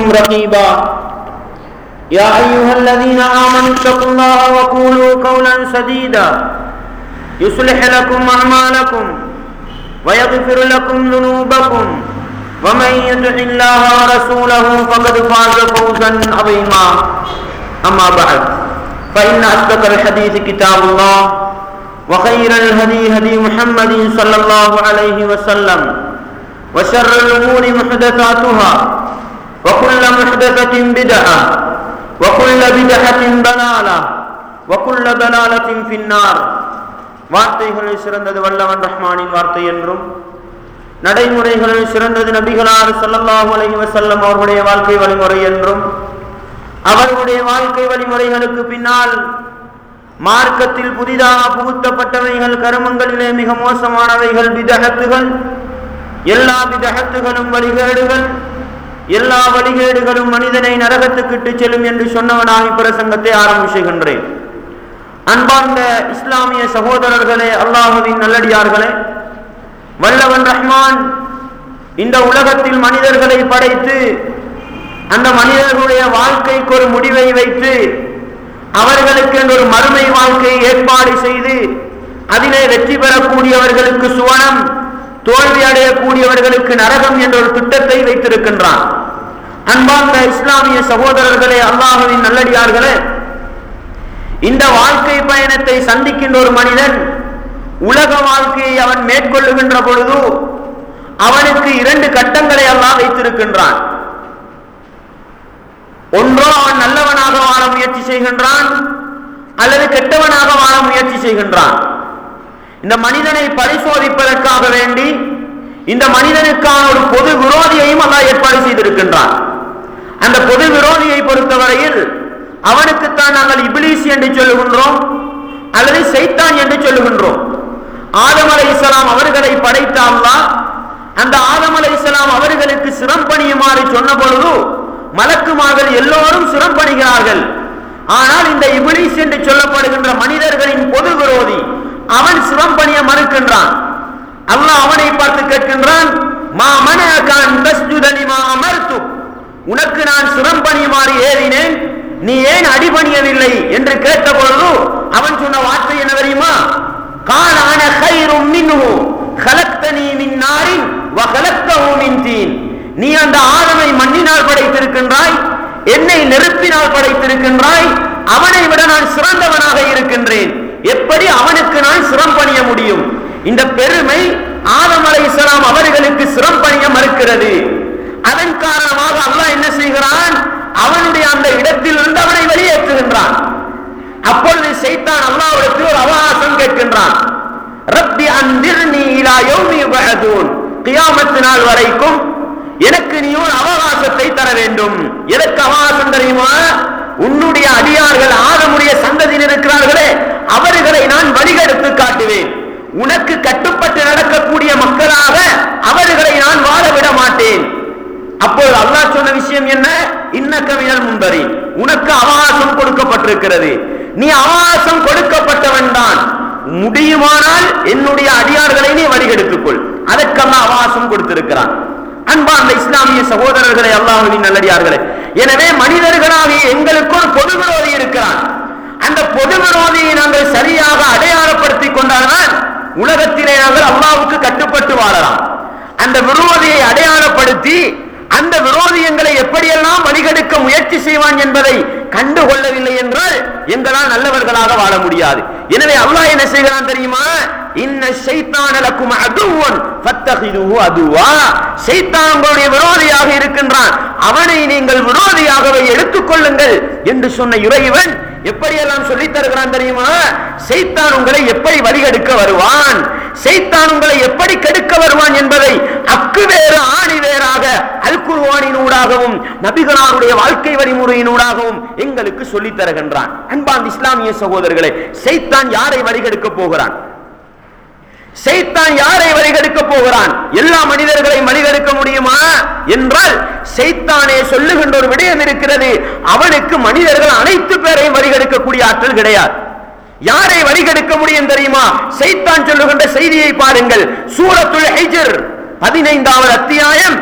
رقيبا يا أيها الذين آمنوا اتقوا الله وقولوا قولا سديدا يصلح لكم أعمالكم ويغفر لكم ذنوبكم ومن يطع الله ورسوله فقد فاز فوزا عظيما أما بعد فإن أصدق الحديث كتاب الله وخير الهدي هدي محمد صلى الله عليه وسلم وشر الأمور محدثاتها وكل محدثة بدعة وكل بدعة ضلالة وكل ضلالة في النار வார்த்தைகளில் சிறந்தது வல்லவன் ரஹ்மானின் வார்த்தை என்றும் நடைமுறைகளில் சிறந்தது நபிகளார் ஸல்லல்லாஹு அலைஹி வஸல்லம் அவர்களுடைய வாழ்க்கை வழிமுறை என்றும் அவர்களுடைய வாழ்க்கை வழிமுறைகளுக்கு பின்னால் மார்க்கத்தில் புதிதாக புகுத்தப்பட்டவைகள் கருமங்களிலே மிக மோசமானவைகள் விதகத்துகள் எல்லா விதகத்துகளும் வழிகேடுகள் எல்லா வழிகேடுகளும் மனிதனை நரகத்துக்கிட்டு செல்லும் என்று சொன்னவனாக பிரசங்கத்தை ஆரம்பிச்சுகின்றேன் அன்பார்ந்த இஸ்லாமிய சகோதரர்களே அல்லாஹுவின் நல்லடியார்களே வல்லவன் ரஹ்மான் இந்த உலகத்தில் மனிதர்களை படைத்து அந்த மனிதர்களுடைய வாழ்க்கைக்கு ஒரு முடிவை வைத்து அவர்களுக்கு என்று ஒரு மறுமை வாழ்க்கையை ஏற்பாடு செய்து அதிலே வெற்றி பெறக்கூடியவர்களுக்கு சுவனம் தோல்வி அடையக்கூடியவர்களுக்கு நரகம் என்ற ஒரு திட்டத்தை வைத்திருக்கின்றான் அன்பார்ந்த இஸ்லாமிய சகோதரர்களே அல்லாஹுவின் நல்லடியார்களே இந்த வாழ்க்கை பயணத்தை சந்திக்கின்ற ஒரு மனிதன் உலக வாழ்க்கையை அவன் மேற்கொள்ளுகின்ற பொழுது அவனுக்கு இரண்டு கட்டங்களை எல்லாம் வைத்திருக்கின்றான் ஒன்றோ அவன் நல்லவனாக வாழ முயற்சி செய்கின்றான் அல்லது கெட்டவனாக வாழ முயற்சி செய்கின்றான் இந்த மனிதனை பரிசோதிப்பதற்காக வேண்டி இந்த மனிதனுக்கான ஒரு பொது விரோதியையும் அல்லாஹ் ஏற்பாடு செய்திருக்கின்றான் அந்த பொது விரோதியை பொறுத்தவரையில் அவனுக்குத்தான் நாங்கள் இபிலிஸ் என்று சொல்லுகின்றோம் அல்லது சைத்தான் என்று சொல்லுகின்றோம் ஆதம் அலை இஸ்லாம் அவர்களை படைத்த அல்லாஹ் அந்த ஆதம் அலை இஸ்லாம் அவர்களுக்கு சிரம் பணியுமாறு சொன்ன பொழுது மலக்குமார்கள் எல்லோரும் சிரம் பணிகிறார்கள் ஆனால் இந்த இபிலிஸ் என்று சொல்லப்படுகின்ற மனிதர்களின் பொது விரோதி அவன் சிரம் பணிய மறுக்கின்றான் அல்லாஹ் அவனை பார்த்து கேட்கின்றான் மா மனகான் தஸ்ஜுதனி மா அமர்த்து உனக்கு நான் சிரம் பணியுமாறு ஏறினேன் நீ ஏன் அடிபணியவில்லை என்று கேட்ட பொழுது அவன் சொன்ன வார்த்தை என்ன தெரியுமா காலான கைரும் மின்ஹு கலக்தனி மின் நாரின் வ கலக்தஹு மின் தீன் நீ அந்த ஆதமை மண்ணினால் படைத்திருக்கின்றாய் என்னை நெருப்பினால் படைத்திருக்கின்றாய் அவனை விட நான் சிறந்தவனாக இருக்கின்றேன் எப்படி அவனுக்கு நான் சிரம் பணிய முடியும் இந்த பெருமை ஆதம் அலை இஸ்லாம் அவர்களுக்கு சிரம் பணிய மறுக்கிறது அதன் காரணமாக அல்லாஹ் என்ன செய்கிறான் அவனுடைய அந்த இடத்தில் இருந்து அவனை வெளியேற்றுகின்றான் அப்பொழுது சைத்தான் அல்லாஹ்விடத்தில் ஒரு அவகாசம் கேட்கின்றான் ரப்பி அன்பிர்னி இலா யௌமி யுபஅதூன் கியாமத் நாள் வரைக்கும் எனக்கு நீ ஒரு அவகாசத்தை தர வேண்டும் எதற்கு அவகாசம் தெரியுமா உன்னுடைய அடியார்கள் ஆதமுடைய சந்ததியில் இருக்கிறார்களே அவர்களை நான் வழிகெடுத்து காட்டுவேன் உனக்கு கட்டுப்பட்டு நடக்கக்கூடிய மக்களாக அவர்களை நான் வாழ விட மாட்டேன் அப்போது அல்லாஹ் சொன்ன விஷயம் என்ன இன்னக்கவியல் முன்பரி உனக்கு அவகாசம் கொடுக்கப்பட்டிருக்கிறது நீ அவகாசம் கொடுக்கப்பட்டவன் தான் முடியுமானால் என்னுடைய அடியார்களை நீ வழிகெடுத்துக்கொள் அதற்கெல்லாம் அவகாசம் கொடுத்திருக்கிறான் அன்பார்ந்த இஸ்லாமிய சகோதரர்களே அல்லாஹுவின் நல்லடியார்களே எனவே மனிதர்களாகிய எங்களுக்கு ஒரு பொது விரோதி இருக்கிறான் அந்த பொது விரோதியை நாங்கள் சரியாக அடையாளப்படுத்திக் கொண்டால்தான் உலகத்திலே நாங்கள் அல்லாவுக்கு கட்டுப்பட்டு வாழலாம் அந்த விரோதியை அடையாளப்படுத்தி அந்த விரோதியங்களை எப்படியெல்லாம் வழிகெடுக்க முயற்சி செய்வான் என்பதை கண்டுகொள்ளவில்லை என்றால் எங்களால் நல்லவர்களாக வாழ முடியாது எனவே அல்லாஹ் என்ன செய்கிறான் தெரியுமா இன்ன ஷைத்தான் லக்கும் அதுவன் ஃபத்தஹிதுஹு அதுவா ஷைத்தான் உங்களுடைய விரோதியாக இருக்கின்றான் அவனை நீங்கள் விரோதியாகவே எடுத்துக்கொள்ளுங்கள் என்று சொன்ன இறைவன் எப்படியெல்லாம் சொல்லித் தருகிறான் தெரியுமா செய்தான் உங்களை எப்படி வழிகெடுக்க வருவான் செய்தான் உங்களை எப்படி கெடுக்க வருவான் என்பதை அக்கு வேறு ஆணி வேறாக அல் குர்வானினூடாகவும் நபிகளாருடைய வாழ்க்கை வழிமுறையினூடாகவும் எங்களுக்கு சொல்லித் தருகின்றான் அன்பான் இஸ்லாமிய சகோதரர்களே செய்தான் யாரை வழிகெடுக்க போகிறான் செய்தான் யாரை வழிகெடுக்க போகிறான் எல்லா மனிதர்களையும் வழிகெடுக்க முடியுமா என்றால் செய்தானே சொல்லுகின்ற ஒரு விடயம் இருக்கிறது அவனுக்கு மனிதர்கள் அனைத்து பேரையும் வழிகெடுக்கக்கூடிய ஆற்றல் கிடையாது யாரை வழிகெடுக்க முடியும் தெரியுமா செய்தான் சொல்லுகின்ற செய்தியை பாருங்கள் சூரத்துல் ஹிஜ்ர் பதினைந்தாவது அத்தியாயம்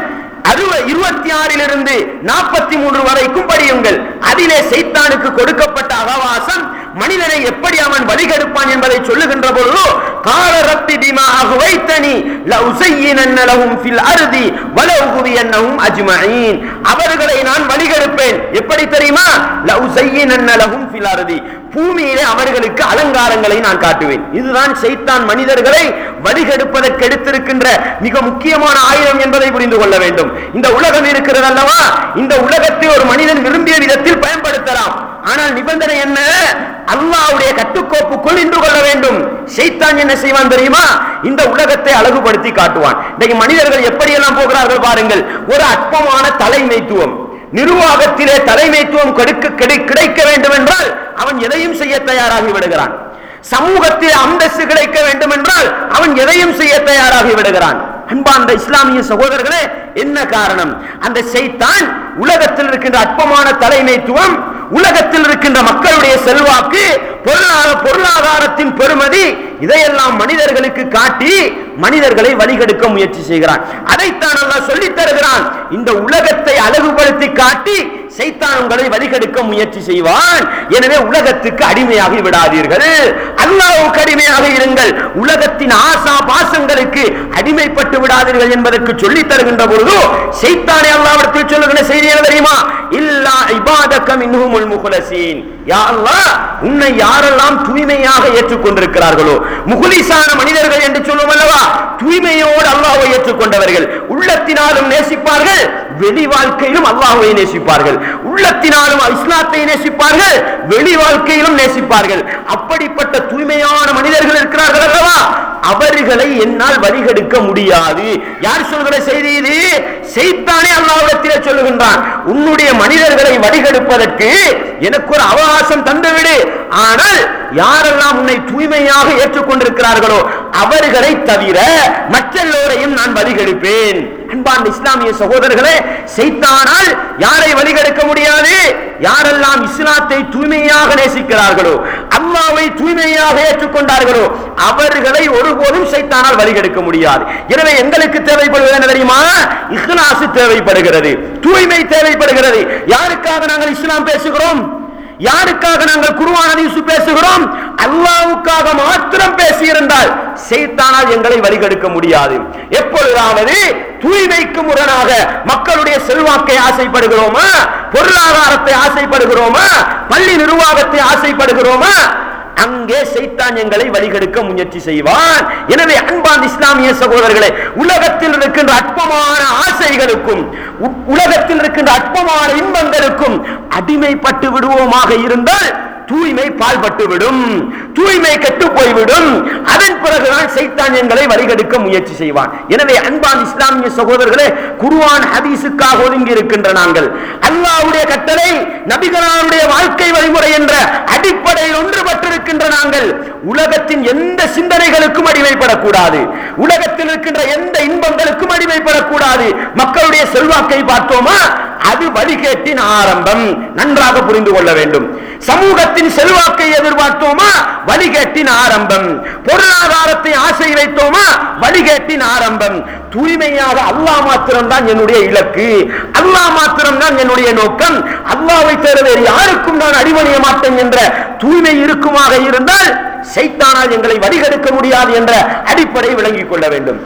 அறுபது இருபத்தி ஆறிலிருந்து நாற்பத்தி மூன்று வரைக்கும் படியுங்கள் அதிலே சைத்தானுக்கு கொடுக்கப்பட்ட அகவாசம் மனிதனை எப்படி அவன் வழிகெடுப்பான் என்பதை சொல்லுகின்ற பொழுது கால ரப்பி பிமா அகுவைத்தனி லஉஸையினன்ன லஹும் ஃபில் அர்தி வலஉகுவியன்னஹும் அஜ்மஈன் அவர்களை நான் வழிகெடுப்பேன் எப்படி தெரியுமா லஉஸையினன்ன லஹும் ஃபில் அர்தி பூமியிலே அவர்களுக்கு அலங்காரங்களை நான் காட்டுவேன் இதுதான் சைத்தான் மனிதர்களை வழிகெடுப்பதற்கு எடுத்திருக்கின்ற மிக முக்கியமான ஆயுதம் என்பதை புரிந்து கொள்ள வேண்டும் இந்த உலகம் இருக்கிறது அல்லவா இந்த உலகத்தை ஒரு மனிதன் விரும்பிய விதத்தில் பயன்படுத்தலாம் ஆனால் நிபந்தனை என்ன அல்லாவுடைய கட்டுக்கோப்புக்குள் நின்று கொள்ள வேண்டும் சைத்தான் என்ன செய்வான் தெரியுமா இந்த உலகத்தை அழகுபடுத்தி காட்டுவான் இன்னைக்கு மனிதர்கள் எப்படியெல்லாம் போகிறார்கள் பாருங்கள் ஒரு அற்பமான தலைமைத்துவம் நிர்வாகத்திலே தலைமைத்துவம் கொடுக்க கிடை- கிடைக்க வேண்டும் என்றால் அவன் எதையும் செய்ய தயாராகி விடுகிறான் சமூகத்தில் அந்தஸ்து கிடைக்க வேண்டும் என்றால் அவன் எதையும் செய்ய தயாராகி விடுகிறான் அன்பார்ந்த இஸ்லாமிய சகோதரர்களே என்ன காரணம் அந்த செய்தான் உலகத்தில் இருக்கின்ற அற்பமான தலைமைத்துவம் உலகத்தில் இருக்கின்ற மக்களுடைய செல்வாக்கு பொருளாதார பொருளாதாரத்தின் பெருமதி இதையெல்லாம் மனிதர்களுக்கு காட்டி மனிதர்களை வழிகெடுக்க முயற்சி செய்கிறான் அதைத்தான் அல்லாஹ் சொல்லித் தருகிறான் இந்த உலகத்தை அழகுபடுத்தி காட்டி சைத்தான் உங்களை வழிகெடுக்க முயற்சி செய்வான் எனவே உலகத்துக்கு அடிமையாகி விடாதீர்கள் அல்லாஹ்வுக்கு அடிமையாக இருங்கள் உலகத்தின் ஆசா பாசங்களுக்கு அடிமைப்பட்டு விடாதீர்கள் என்பதற்கு சொல்லித் தருகின்ற பொழுது சைத்தானே அல்லாஹ்விடத்தில் சொல்லுகிற செய்தி என்ன தெரியுமா இல்லா இபாதக மின்ஹுமுல் முஹ்லசீன் யா அல்லாஹ் உன்னை யாரெல்லாம் தூய்மையாக ஏற்றுக்கொண்டிருக்கிறார்களோ முகுலிசான மனிதர்கள் என்று சொல்லுவோம் அல்லவா தூய்மையோடு அல்லாஹ்வை ஏற்றுக்கொண்டவர்கள் உள்ளத்தினாலும் நேசிப்பார்கள் வெளி வாழ்க்கையிலும் அல்லாஹ்வை நேசிப்பார்கள் உள்ளத்தினாலும் இஸ்லாத்தை நேசிப்பார்கள் வெளி வாழ்க்கையிலும் நேசிப்பார்கள் அப்படிப்பட்ட தூய்மையான மனிதர்கள் இருக்கிறார்கள் அல்லவா அவர்களை என்னால் வழிகெடுக்க முடியாது யார் சொல்கிற செய்தி இது செய்தானே அல்லாஹ்விடத்திலே சொல்லுகின்றான் உன்னுடைய மனிதர்களை வழிகெடுப்பதற்கு எனக்கு ஒரு அவகாசம் தந்துவிடு ஆனால் யாரெல்லாம் உன்னை தூய்மையாக ஏற்றுக்கொண்டிருக்கிறார்களோ அவர்களை தவிர மற்றெல்லோரையும் நான் வழிகெடுப்பேன் அன்பார்ந்த இஸ்லாமிய சகோதரர்களே செய்தானால் யாரை வழிகெடுக்க முடியாது யாரெல்லாம் இஸ்லாத்தை தூய்மையாக நேசிக்கிறார்களோ அல்லாவை தூய்மையாக ஏற்றுக்கொண்டார்களோ அவர்களை ஒருபோதும் சைத்தானால் வழிகெடுக்க முடியாது எனவே எங்களுக்கு தேவைப்படுவது என்ன தெரியுமா இஸ்லாசு தேவைப்படுகிறது தூய்மை தேவைப்படுகிறது யாருக்காக நாங்கள் இஸ்லாம் பேசுகிறோம் யாருக்காக நாங்கள் குருவான ஹதீஸ் பேசுகிறோம் அல்லாவுக்காக மாத்திரம் பேசியிருந்தால் செய்தானால் எங்களை வழிகெடுக்க முடியாது எப்பொழுதாவது தூய்மைக்கு முரணாக மக்களுடைய செல்வாக்கை ஆசைப்படுகிறோமா பொருளாதாரத்தை ஆசைப்படுகிறோமா பள்ளி நிர்வாகத்தை ஆசைப்படுகிறோமா அங்கே சைத்தான் எங்களை வழிகெடுக்க முயற்சி செய்வான் எனவே அன்பான் இஸ்லாமிய சகோதரர்களே உலகத்தில் இருக்கின்ற அற்பமான ஆசைகளுக்கும் உ- உலகத்தில் இருக்கின்ற அற்பமான இன்பங்களுக்கும் அடிமைப்பட்டு விடுவோமாக இருந்தால் தூய்மை பால்பட்டு விடும் தூய்மை கெட்டு போய்விடும் அதன் பிறகுதான் சைத்தான் எங்களை வழிகெடுக்க முயற்சி செய்வான் எனவே அன்பான் இஸ்லாமிய சகோதரர்களே குருவான் ஹதீஸுக்காக ஒதுங்கி இருக்கின்ற நாங்கள் அல்லாஹ்வுடைய கட்டளை நபிகளாருடைய வாழ்க்கை வழிமுறை என்ற அடிப்படையில் ஒன்றுபட்டிருக்கின்ற நாங்கள் உலகத்தின் எந்த சிந்தனைகளுக்கும் அடிமைப்படக்கூடாது உலகத்தில் இருக்கின்ற எந்த இன்பங்களுக்கும் அடிமைப்படக்கூடாது மக்களுடைய செல்வாக்கை பார்த்தோமா அது வழிகேட்டின் ஆரம்பம் நன்றாக புரிந்து கொள்ள வேண்டும் சமூகத்தின் செல்வாக்கை எதிர்பார்த்தோமா வழிகேட்டின் ஆரம்பம் பொருளாதாரத்தை ஆசை வைத்தோமா வழிகேட்டின் ஆரம்பம் தூய்மையாக அல்லாஹ் மாத்திரம் தான் என்னுடைய இலக்கு அல்லாஹ் மாத்திரம் தான் என்னுடைய நோக்கம் அல்லாஹ்வை தவிர வேறு யாருக்கும் நான் அடிபணிய மாட்டேன் என்ற தூய்மை இருக்குமாக இருந்தால் சைத்தானால் எங்களை வழிகெடுக்க முடியாது என்ற அடிப்படை விளங்கிக் கொள்ள வேண்டும்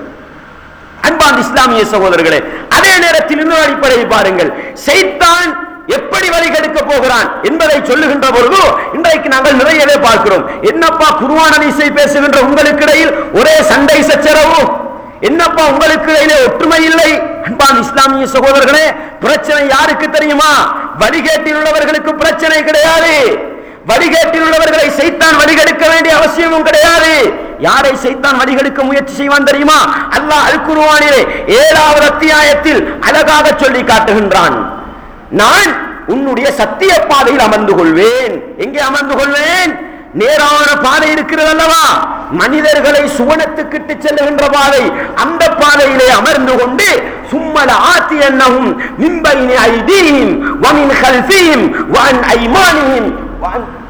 அன்பான் இஸ்லாமிய சகோதரர்களே அதே நேரத்தில் இன்னொரு அடிப்படையை பாருங்கள் சைத்தான் எப்படி வழிகெடுக்க போகிறான் என்பதை சொல்லுகின்ற பொழுது இன்றைக்கு நாங்கள் நிறையவே பார்க்கிறோம் என்னப்பா குருவான இசை பேசுகின்ற உங்களுக்கு இடையில் ஒரே சண்டை சச்சரவு என்னப்பா உங்களுக்கு இடையிலே ஒற்றுமை இல்லை அன்பான் இஸ்லாமிய சகோதரர்களே பிரச்சனை யாருக்கு தெரியுமா வழிகேட்டில் உள்ளவர்களுக்கு பிரச்சனை கிடையாது வழிகேட்டில் உள்ளவர்களை சைத்தான் வழிகெடுக்க வேண்டிய அவசியமும் கிடையாது யாரை சைத்தான் வழிகெடுக்க முயற்சி செய்வான் தெரியுமா அல்லாஹ் அல் குர்ஆனிலே ஏழாவது அத்தியாயத்தில் அழகாக சொல்லி காட்டுகின்றான் நான் உன்னுடைய சத்திய பாதையில் அமர்ந்து கொள்வேன் எங்கே அமர்ந்து கொள்வேன் நேரான பாதை இருக்கிறது அல்லவா மனிதர்களை சுவனத்துக்கிட்டு செல்லுகின்ற பாதை அந்த பாதையிலே அமர்ந்து கொண்டு சும்மல ஆத்தி என்னவும் மின்பைனி ஐதீம் வமின் கல்ஃபீம் வன் ஐமானியும் வன்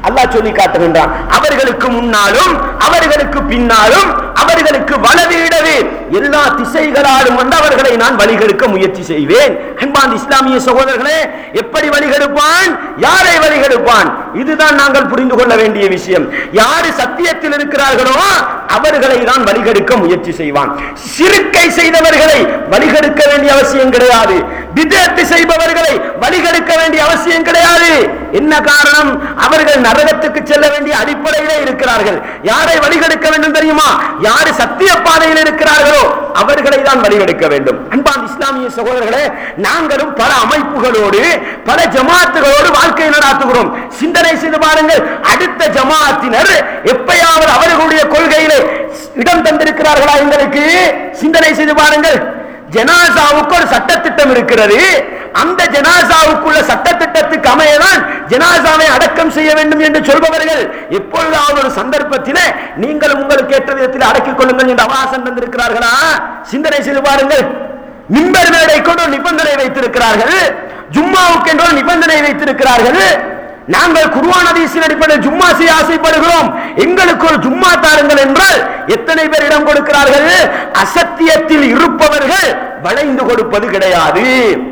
அல்லாஹ் சொல்லி காட்டுகின்றான் அவர்களுக்கு முன்னாலும் அவர்களுக்கு பின்னாலும் அவர்களுக்கு வலது எல்லா திசைகளாலும் வந்து அவர்களை நான் வழிகெடுக்க முயற்சி செய்வேன் அன்பான் இஸ்லாமிய சகோதரர்களே எப்படி வழிகெடுப்பான் யாரை வழிகெடுப்பான் இதுதான் நாங்கள் புரிந்து கொள்ள வேண்டிய விஷயம் யாரு சத்தியத்தில் இருக்கிறார்களோ அவர்களை தான் வழிகெடுக்க முயற்சி செய்வான் சிறுக்கை செய்தவர்களை வழிகெடுக்க வேண்டிய அவசியம் கிடையாது விதத்து செய்பவர்களை வழிகெடுக்க வேண்டிய அவசியம் கிடையாது என்ன காரணம் அவர்கள் நரகத்துக்கு செல்ல வேண்டிய அடிப்படையிலே இருக்கிறார்கள் யாரை வழிகெடுக்க வேண்டும் தெரியுமா யாரு சத்திய பாதையில் இருக்கிறார்களோ அவர்களை தான் வழிகெடுக்க வேண்டும் அன்பான் இஸ்லாமிய சகோதரர்களே நாங்களும் பல அமைப்புகளோடு பல ஜமாத்துகளோடு வாழ்க்கை நடாத்துகிறோம் சிந்தனை செய்து பாருங்கள் அடுத்த ஜமாத்தினர் எப்பயாவது அவர்களுடைய கொள்கையிலே இடம் தந்திருக்கிறார்களா எங்களுக்கு சிந்தனை செய்து பாருங்கள் ஜனாசாவுக்கு ஒரு சட்டத்திட்டம் இருக்கிறது அந்த ஜனாசாவுக்குள்ள சட்டத்திட்டத்துக்கு அமையதான் ஜனாசாவை அடக்கம் செய்ய வேண்டும் என்று சொல்பவர்கள் எப்பொழுதாவது ஒரு சந்தர்ப்பத்திலே நீங்கள் உங்களுக்கு ஏற்ற விதத்தில் அடக்கிக் கொள்ளுங்கள் என்று அவகாசம் தந்திருக்கிறார்களா சிந்தனை செய்து பாருங்கள் மிம்பர் மேடை கொண்டு ஒரு நிபந்தனை வைத்திருக்கிறார்கள் ஜும்மாவுக்கு என்று ஒரு நிபந்தனை வைத்திருக்கிறார்கள் நாங்கள் குர்ஆன் ஹதீஸின் அடிப்படையில் ஜும்மா செய்ய ஆசைப்படுகிறோம் எங்களுக்கு ஒரு ஜும்மா தாருங்கள் என்றால் எத்தனை பேர் இடம் கொடுக்கிறார்கள் அசத்தியத்தில் இருப்பவர்கள் வளைந்து கொடுப்பது கிடையாது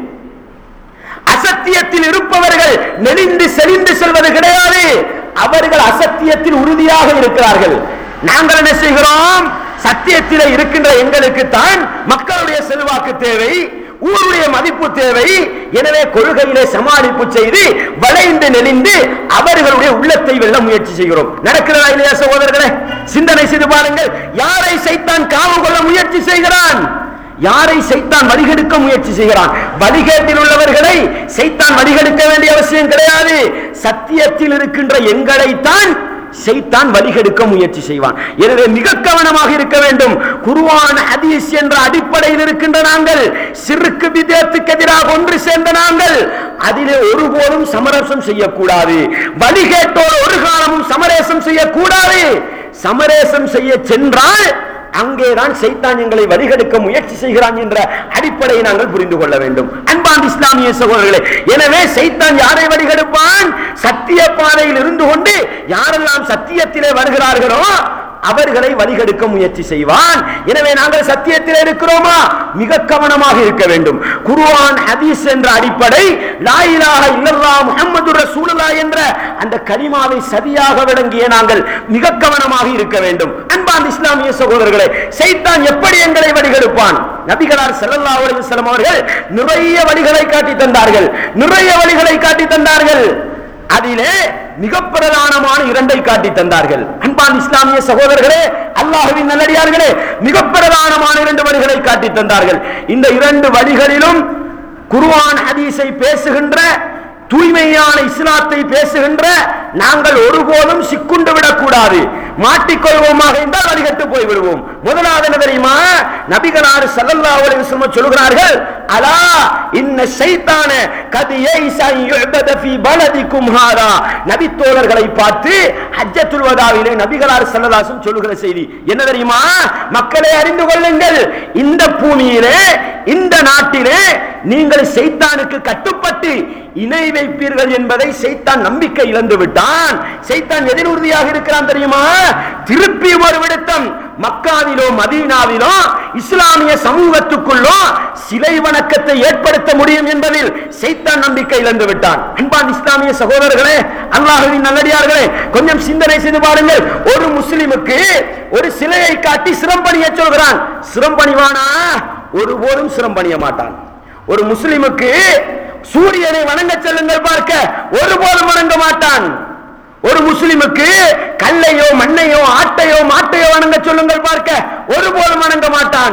அசத்தியத்தில் இருப்பவர்கள் நெளிந்து செறிந்து செல்வது கிடையாது அவர்கள் அசத்தியத்தில் உறுதியாக இருக்கிறார்கள் நாங்கள் என்ன செய்கிறோம் சத்தியத்திலே இருக்கின்ற எங்களுக்கு தான் மக்களுடைய செல்வாக்கு தேவை ஊருடைய மதிப்பு தேவை எனவே கொள்கையிலே சமாளிப்பு செய்து வளைந்து நெளிந்து அவர்களுடைய உள்ளத்தை வெல்ல முயற்சி செய்கிறோம் நடக்கிறதா இல்லையா சகோதரர்களே சிந்தனை செய்து பாருங்கள் யாரை சைத்தான் காவு கொள்ள முயற்சி செய்கிறான் யாரை சைத்தான் வழிகெடுக்க முயற்சி செய்கிறான் வழிகேட்டில் உள்ளவர்களை சைத்தான் வழிகெடுக்க வேண்டிய அவசியம் கிடையாது சத்தியத்தில் இருக்கின்ற எங்களைத்தான் சைத்தான் வழிகெடுக்க முயற்சி செய்வான் எனவே மிக கவனமாக இருக்க வேண்டும் குருவான் ஹதீஸ் என்ற அடிப்படையில் இருக்கின்ற நாங்கள் சிறுக்கு விதத்துக்கு எதிராக ஒன்று சேர்ந்த நாங்கள் அதிலே ஒருபோதும் சமரசம் செய்யக்கூடாது வழிகேட்டோடு ஒரு காலமும் சமரசம் செய்யக்கூடாது சமரசம் செய்ய சென்றால் அங்கேதான் சைத்தான் எங்களை வழிகெடுக்க முயற்சி செய்கிறான் என்ற அடிப்படையை நாங்கள் புரிந்து கொள்ள வேண்டும் அன்பான் இஸ்லாமிய சகோதரர்களே எனவே சைத்தான் யாரை வழிகெடுப்பான் சத்திய பாதையில் இருந்து கொண்டு யாரெல்லாம் சத்தியத்திலே வருகிறார்களோ அவர்களை வழிகெடுக்க முயற்சி செய்வான் எனவே நாங்கள் சத்தியத்தில் இருக்கிறோமா மிக கவனமாக இருக்க வேண்டும் குர்ஆன் ஹதீஸ் என்ற அடிப்படை லா இலாஹ இல்லல்லாஹ் முஹம்மது ரசூலுல்லாஹ் என்ற அந்த கலிமாவை சரியாக விளங்கிய நாங்கள் மிக கவனமாக இருக்க வேண்டும் அன்பான் இஸ்லாமிய சகோதரர்களே சைத்தான் எப்படி எங்களை வழிகெடுப்பான் நபிகளார் ஸல்லல்லாஹு அலைஹி வஸல்லம் அவர்கள் நிறைய வழிகளை காட்டி தந்தார்கள் நிறைய வழிகளை காட்டி தந்தார்கள் அதிலே மிக பிரதானமான இரண்டை காட்டி தந்தார்கள் அன்பான் இஸ்லாமிய சகோதரர்களே அல்லாஹுவின் நல்லடியார்களே மிக பிரதானமான இரண்டு வழிகளை காட்டி தந்தார்கள் இந்த இரண்டு வழிகளிலும் குர்ஆன் ஹதீஸை பேசுகின்ற தூய்மையான இஸ்லாத்தை பேசுகின்ற நாங்கள் ஒருபோதும் சிக்குண்டு விடக்கூடாது மாட்டிக்கொள்வோமாக என்றால் வழிகட்டு போய் விடுவோம் முதலாவது என்ன தெரியுமா நபிகளார் ஸல்லல்லாஹு அலைஹி வஸல்லம் சொல்கிறார்கள் அலா இன்ன ஷைத்தான கத் யைஸா யுஅபத ஃபீ பலதிக்கும் ஹாதா நபி தோழர்களை பார்த்து ஹஜ்ஜத்துல் வதாவிலே நபிகளார் ஸல்லல்லாஹு அலைஹி வஸல்லம் சொல்லுகிற செய்தி என்ன தெரியுமா மக்களே அறிந்து கொள்ளுங்கள் இந்த பூமியிலே இந்த நாட்டிலே நீங்கள் சைத்தானுக்கு கட்டுப்பட்டு இணை வைப்பீர்கள் என்பதை சைத்தான் நம்பிக்கை இழந்து விட்டான் சைத்தான் எதில் உறுதியாக இருக்கிறான் தெரியுமா திருப்பி ஒரு விடுத்தம் மக்காவிலோ மதீனாவிலோ இஸ்லாமிய சமூகத்துக்குள்ளோ சிலை வணக்கத்தை ஏற்படுத்த முடியும் என்பதில் சைத்தான் நம்பிக்கை இழந்து விட்டான் அன்பான் இஸ்லாமிய சகோதரர்களே அல்லாஹுவின் நல்லடியார்களே கொஞ்சம் சிந்தனை செய்து பாருங்கள் ஒரு முஸ்லிமுக்கு ஒரு சிலையை காட்டி சிரம்பணிய சொல்கிறான் சிரம்பணிவானா ஒருபோதும் சிரம்பணிய மாட்டான் ஒரு முஸ்லிமுக்கு சூரியனை வணங்க செல்லுங்கள் பார்க்க ஒருபோதும் வணங்க மாட்டான் ஒரு முஸ்லிமுக்கு கல்லையோ மண்ணையோ ஆட்டையோ மாட்டையோ வணங்க சொல்லுங்கள் பார்க்க ஒருபோதும் வணங்க மாட்டான்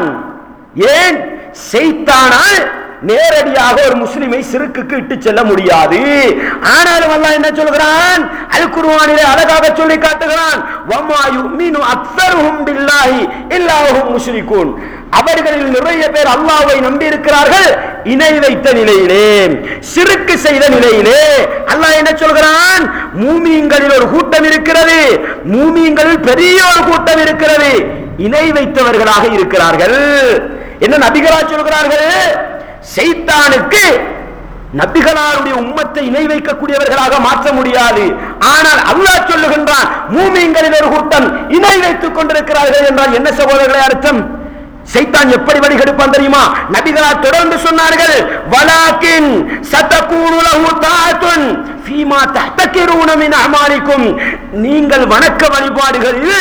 ஏன் செய்தானால் நேரடியாக ஒரு முஸ்லிமை சிறுக்குக்கு இட்டு செல்ல முடியாது ஆனாலும் அல்லாஹ் என்ன சொல்கிறான் அல் குர்ஆனிலே அழகாக சொல்லி காட்டுகிறான் வமா யுமினு அக்ஸருஹும் பில்லாஹி இல்லாஹும் முஷ்ரிகூன் அவர்களில் நிறைய பேர் அல்லாஹ்வை நம்பி இருக்கிறார்கள் இணை வைத்த நிலையிலே சிறுக்கு செய்த நிலையிலே அல்லாஹ் என்ன சொல்கிறான் மூமியங்களில் ஒரு கூட்டம் இருக்கிறது மூமியங்களில் பெரிய ஒரு கூட்டம் இருக்கிறது இணை வைத்தவர்களாக இருக்கிறார்கள் என்ன நபிகளா சொல்கிறார்கள் செய்தானுக்கு நபிகளாருடைய உம்மத்தை இணை வைக்கக்கூடியவர்களாக மாற்ற முடியாது ஆனால் அல்லாஹ் சொல்லுகின்றான் மூமிங்களில் ஒரு கூட்டம் இணை வைத்துக் கொண்டிருக்கிறார்கள் என்றால் என்ன சகோதரர்களை அர்த்தம் சைத்தான் எப்படி வழிகெடுப்பான் தெரியுமா நபிகளார் தொடர்ந்து சொன்னார்கள் வலாக்கின் சத்தகூனு லஹு தாஅத்துன் ஃபீமா தஹ்தகிரூன மின் அமாலிக்கும் நீங்கள் வணக்க வழிபாடுகளில்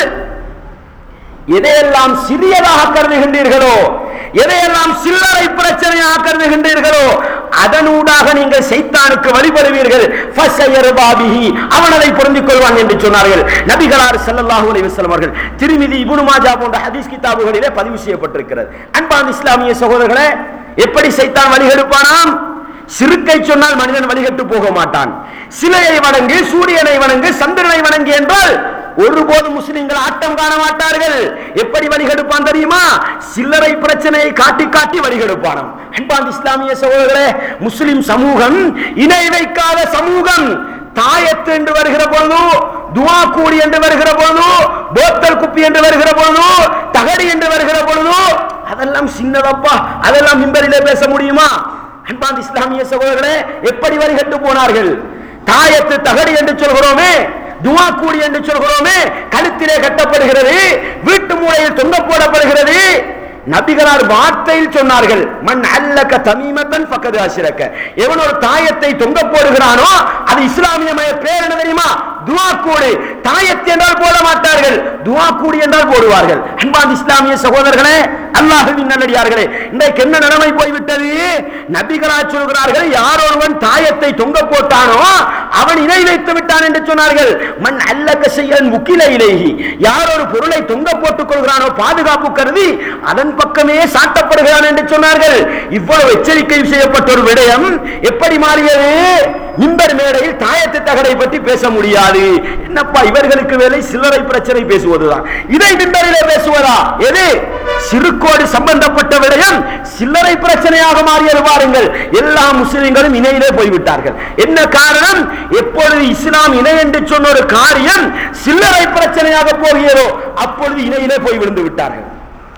எதையெல்லாம் சிறியதாக கருதுகின்றீர்களோ எதையெல்லாம் சில்லறை பிரச்சனையாக கருதுகின்றீர்களோ அதனூடாக நீங்கள் சைத்தானுக்கு வழிபடுவீர்கள் ஃபஸயர்பாபிஹி. அவன் அதை பொருந்திக் கொள்வான் என்று சொன்னார்கள் நபிகளார் ஸல்லல்லாஹு அலைஹி வஸல்லம் அவர்கள் திருமிதி இப்னு மாஜா போன்ற ஹதீஸ் கிதாபுகளிலே பதிவு செய்யப்பட்டிருக்கிறது அன்பான இஸ்லாமிய சகோதரர்களே எப்படி சைத்தான் வழிகெடுப்பானாம் சிறுக்கை சொன்னால் மனிதன் வழிகட்டு போக மாட்டான் சிலையை வணங்கு சூரியனை வணங்கு சந்திரனை வணங்கு என்றால் ஒருபோது முஸ்லிம்கள் ஆட்டம் காண மாட்டார்கள் எப்படி வழிகெடுப்பான் தெரியுமா சில்லறை பிரச்சனையை காட்டி காட்டி வழிகெடுப்பானாம் அன்பான் இஸ்லாமிய சகோதரர்களே முஸ்லிம் சமூகம் இணை வைக்காத சமூகம் தாயத்து என்று வருகிற பொழுது துவா கூடி என்று வருகிற பொழுது போத்தல் குப்பி என்று வருகிற பொழுது தகடி என்று வருகிற பொழுது அதெல்லாம் சின்னதப்பா அதெல்லாம் மிம்பரிலே பேச முடியுமா அன்பான் இஸ்லாமிய சகோதரர்களே எப்படி வரிகட்டு போனார்கள் தாயத்து தகடி என்று சொல்கிறோமே துவா கூடி என்று சொல்கிறோமே கழுத்திலே கட்டப்படுகிறது வீட்டு மூலையில் தொங்க போடப்படுகிறது நபிகளார் வார்த்தையில் சொன்னார்கள் மண் அல்லக்க தமீமத்தன் பக்கது அசிரக்க எவன் ஒரு தாயத்தை தொங்க போடுகிறானோ அது இஸ்லாமிய பேர் என்ன தெரியுமா துவா கூடு தாயத்து என்றால் போட மாட்டார்கள் துவா கூடி என்றால் போடுவார்கள் அன்பான் இஸ்லாமிய சகோதரர்களே அல்லாஹுவின் நல்லடியார்களே இன்றைக்கு என்ன நிலைமை போய்விட்டது நபிகளா சொல்கிறார்கள் யார் ஒருவன் தாயத்தை தொங்க போட்டானோ அவன் இணை வைத்து விட்டான் என்று சொன்னார்கள் மண் அல்லக்க செய்யன் முக்கில இலேகி யார் ஒரு பொருளை தொங்க போட்டுக் கொள்கிறானோ பாதுகாப்பு கருதி அதன் பக்கமே சாட்டப்படுகிறான் என்று சொன்னார்கள் இவ்வளவு எச்சரிக்கை செய்யப்பட்ட ஒரு விடயம் எப்படி மாறியது மிம்பர் மேடையில் தாயத்து தகடை பற்றி பேச முடியாது என்னப்பா இவர்களுக்கு வேலை சில்லறை பிரச்சனை பேசுவதுதான் இதை மிம்பரிலே பேசுவதா எது சிறுக்கோடு சம்பந்தப்பட்ட விடயம் சில்லறை பிரச்சனையாக மாறியது பாருங்கள் எல்லா முஸ்லிம்களும் இணையிலே போய்விட்டார்கள் என்ன காரணம் எப்பொழுது இஸ்லாம் இணை என்று சொன்ன ஒரு காரியம் சில்லறை பிரச்சனையாக போகிறதோ அப்பொழுது இணையிலே போய் விழுந்து விட்டார்கள்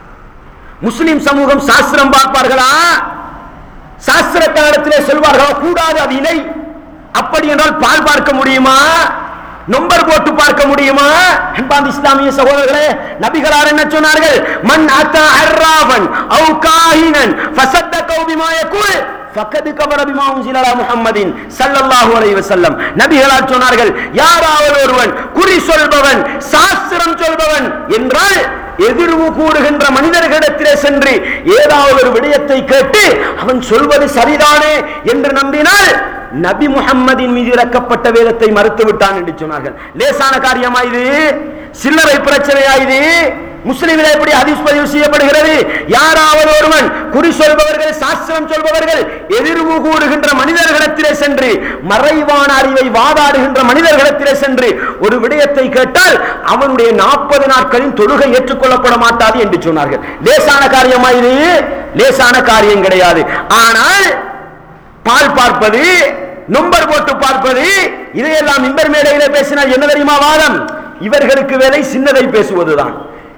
முஸ்லிம் சமூகம் சாஸ்திரம் பார்ப்பார்களா சாஸ்திர காலத்திலே சொல்வார்களா கூடாது அது இணை அப்படி என்றால் பால் பார்க்க முடியுமா நொம்பர் போட்டு பார்க்க முடியுமா அன்பாந்த இஸ்லாமிய சகோதரர்களே நபிகளார் என்ன சொன்னார்கள் மன் அத்தா அர்ராவன் அவு காஹினன் ஃபசத்தகவு பிமா யகுல் ஃபக்கது கபர பிமா உன்சில அலா முஹம்மதின் ஸல்லல்லாஹு அலைஹி வஸல்லம் நபிகளார் சொன்னார்கள் யாராவது ஒருவன் குறி சொல்பவன் சாஸ்திரம் சொல்பவன் என்றால் எதிர்வு கூறுகின்ற மனிதர்களிடத்திலே சென்று ஏதாவது ஒரு விடயத்தை கேட்டு அவன் சொல்வது சரிதானே என்று நம்பினால் நபி முஹம்மதின் மீது இறக்கப்பட்ட வேதத்தை மறுத்து விட்டான் என்று சொன்னார்கள் லேசான காரியமா இது சில்லறை பிரச்சனையா இது முஸ்லிமில் எப்படி ஹதீஸ் பதிவு செய்யப்படுகிறது யாராவது ஒருவன் குறி சொல்பவர்கள் சாஸ்திரம் சொல்பவர்கள் எதிர்வு கூறுகின்ற மனிதர்களிடத்திலே சென்று மறைவான அறிவை வாதாடுகின்ற மனிதர்களிடத்திலே சென்று ஒரு விடயத்தை கேட்டால் அவனுடைய நாற்பது நாட்களின் தொழுகை ஏற்றுக்கொள்ளப்பட மாட்டாது என்று சொன்னார்கள் லேசான காரியமா இது லேசான காரியம் கிடையாது ஆனால் பால் பார்ப்பது நொம்பர் போட்டு பார்ப்பது இதையெல்லாம் இம்பர் மேடையிலே பேசினால் என்ன தெரியுமா வாதம் இவர்களுக்கு வேலை சின்னதை பேசுவதுதான்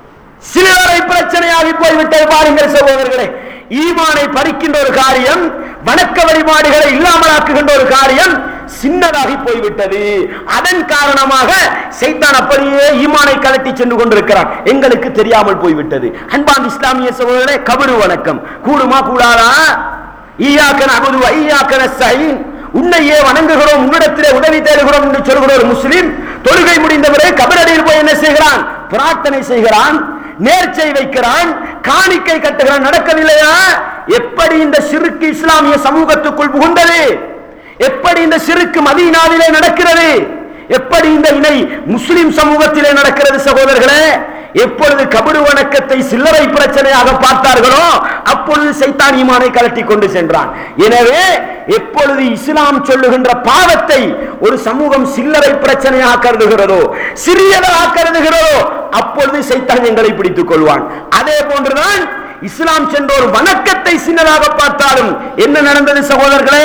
சிலரை பிரச்சனையாகி போய்விட்டது பாருங்கள் சகோதரர்களே ஈமானை பறிக்கின்ற ஒரு காரியம் வணக்க வழிபாடுகளை இல்லாமலாக்குகின்ற ஒரு காரியம் சின்னதாகி போய்விட்டது அதன் காரணமாக சைத்தான் அப்படியே ஈமானை கலட்டி சென்று கொண்டிருக்கிறான் எங்களுக்கு தெரியாமல் போய்விட்டது அன்பான் இஸ்லாமிய சகோதரர்களே கபரு வணக்கம் கூடுமா கூடாதா ஈயாக்கன் அபுது ஐயாக்கன சைன் உன்னையே வணங்குகிறோம் உன்னிடத்திலே உதவி தேடுகிறோம் என்று சொல்கிற ஒரு முஸ்லிம் தொழுகை முடிந்தவரே கபரடியில் போய் என்ன செய்கிறான் பிரார்த்தனை செய்கிறான் நேர்ச்சை வைக்கிறான் காணிக்கை கட்டுகிறான் நடக்கவில்லையா எப்படி இந்த சிறுக்கு இஸ்லாமிய சமூகத்துக்குள் புகுந்தது எப்படி இந்த சிறுக்கு மதீனாவிலே நடக்கிறது எப்படி இந்த இணை முஸ்லிம் சமூகத்திலே நடக்கிறது சகோதரர்களே எப்பொழுது கபடு வணக்கத்தை சில்லறை பிரச்சனையாக பார்த்தார்களோ அப்பொழுது சைத்தான் ஈமானை கலட்டி கொண்டு சென்றான் எனவே எப்பொழுது இஸ்லாம் சொல்லுகின்ற பாவத்தை ஒரு சமூகம் சில்லறை பிரச்சனையாக கருதுகிறதோ சிறியதாக கருதுகிறதோ அப்பொழுது சைத்தான் எங்களை பிடித்துக் கொள்வான் அதே போன்றுதான் இஸ்லாம் சென்ற ஒரு வணக்கத்தை சின்னதாக பார்த்தாலும் என்ன நடந்தது சகோதரர்களே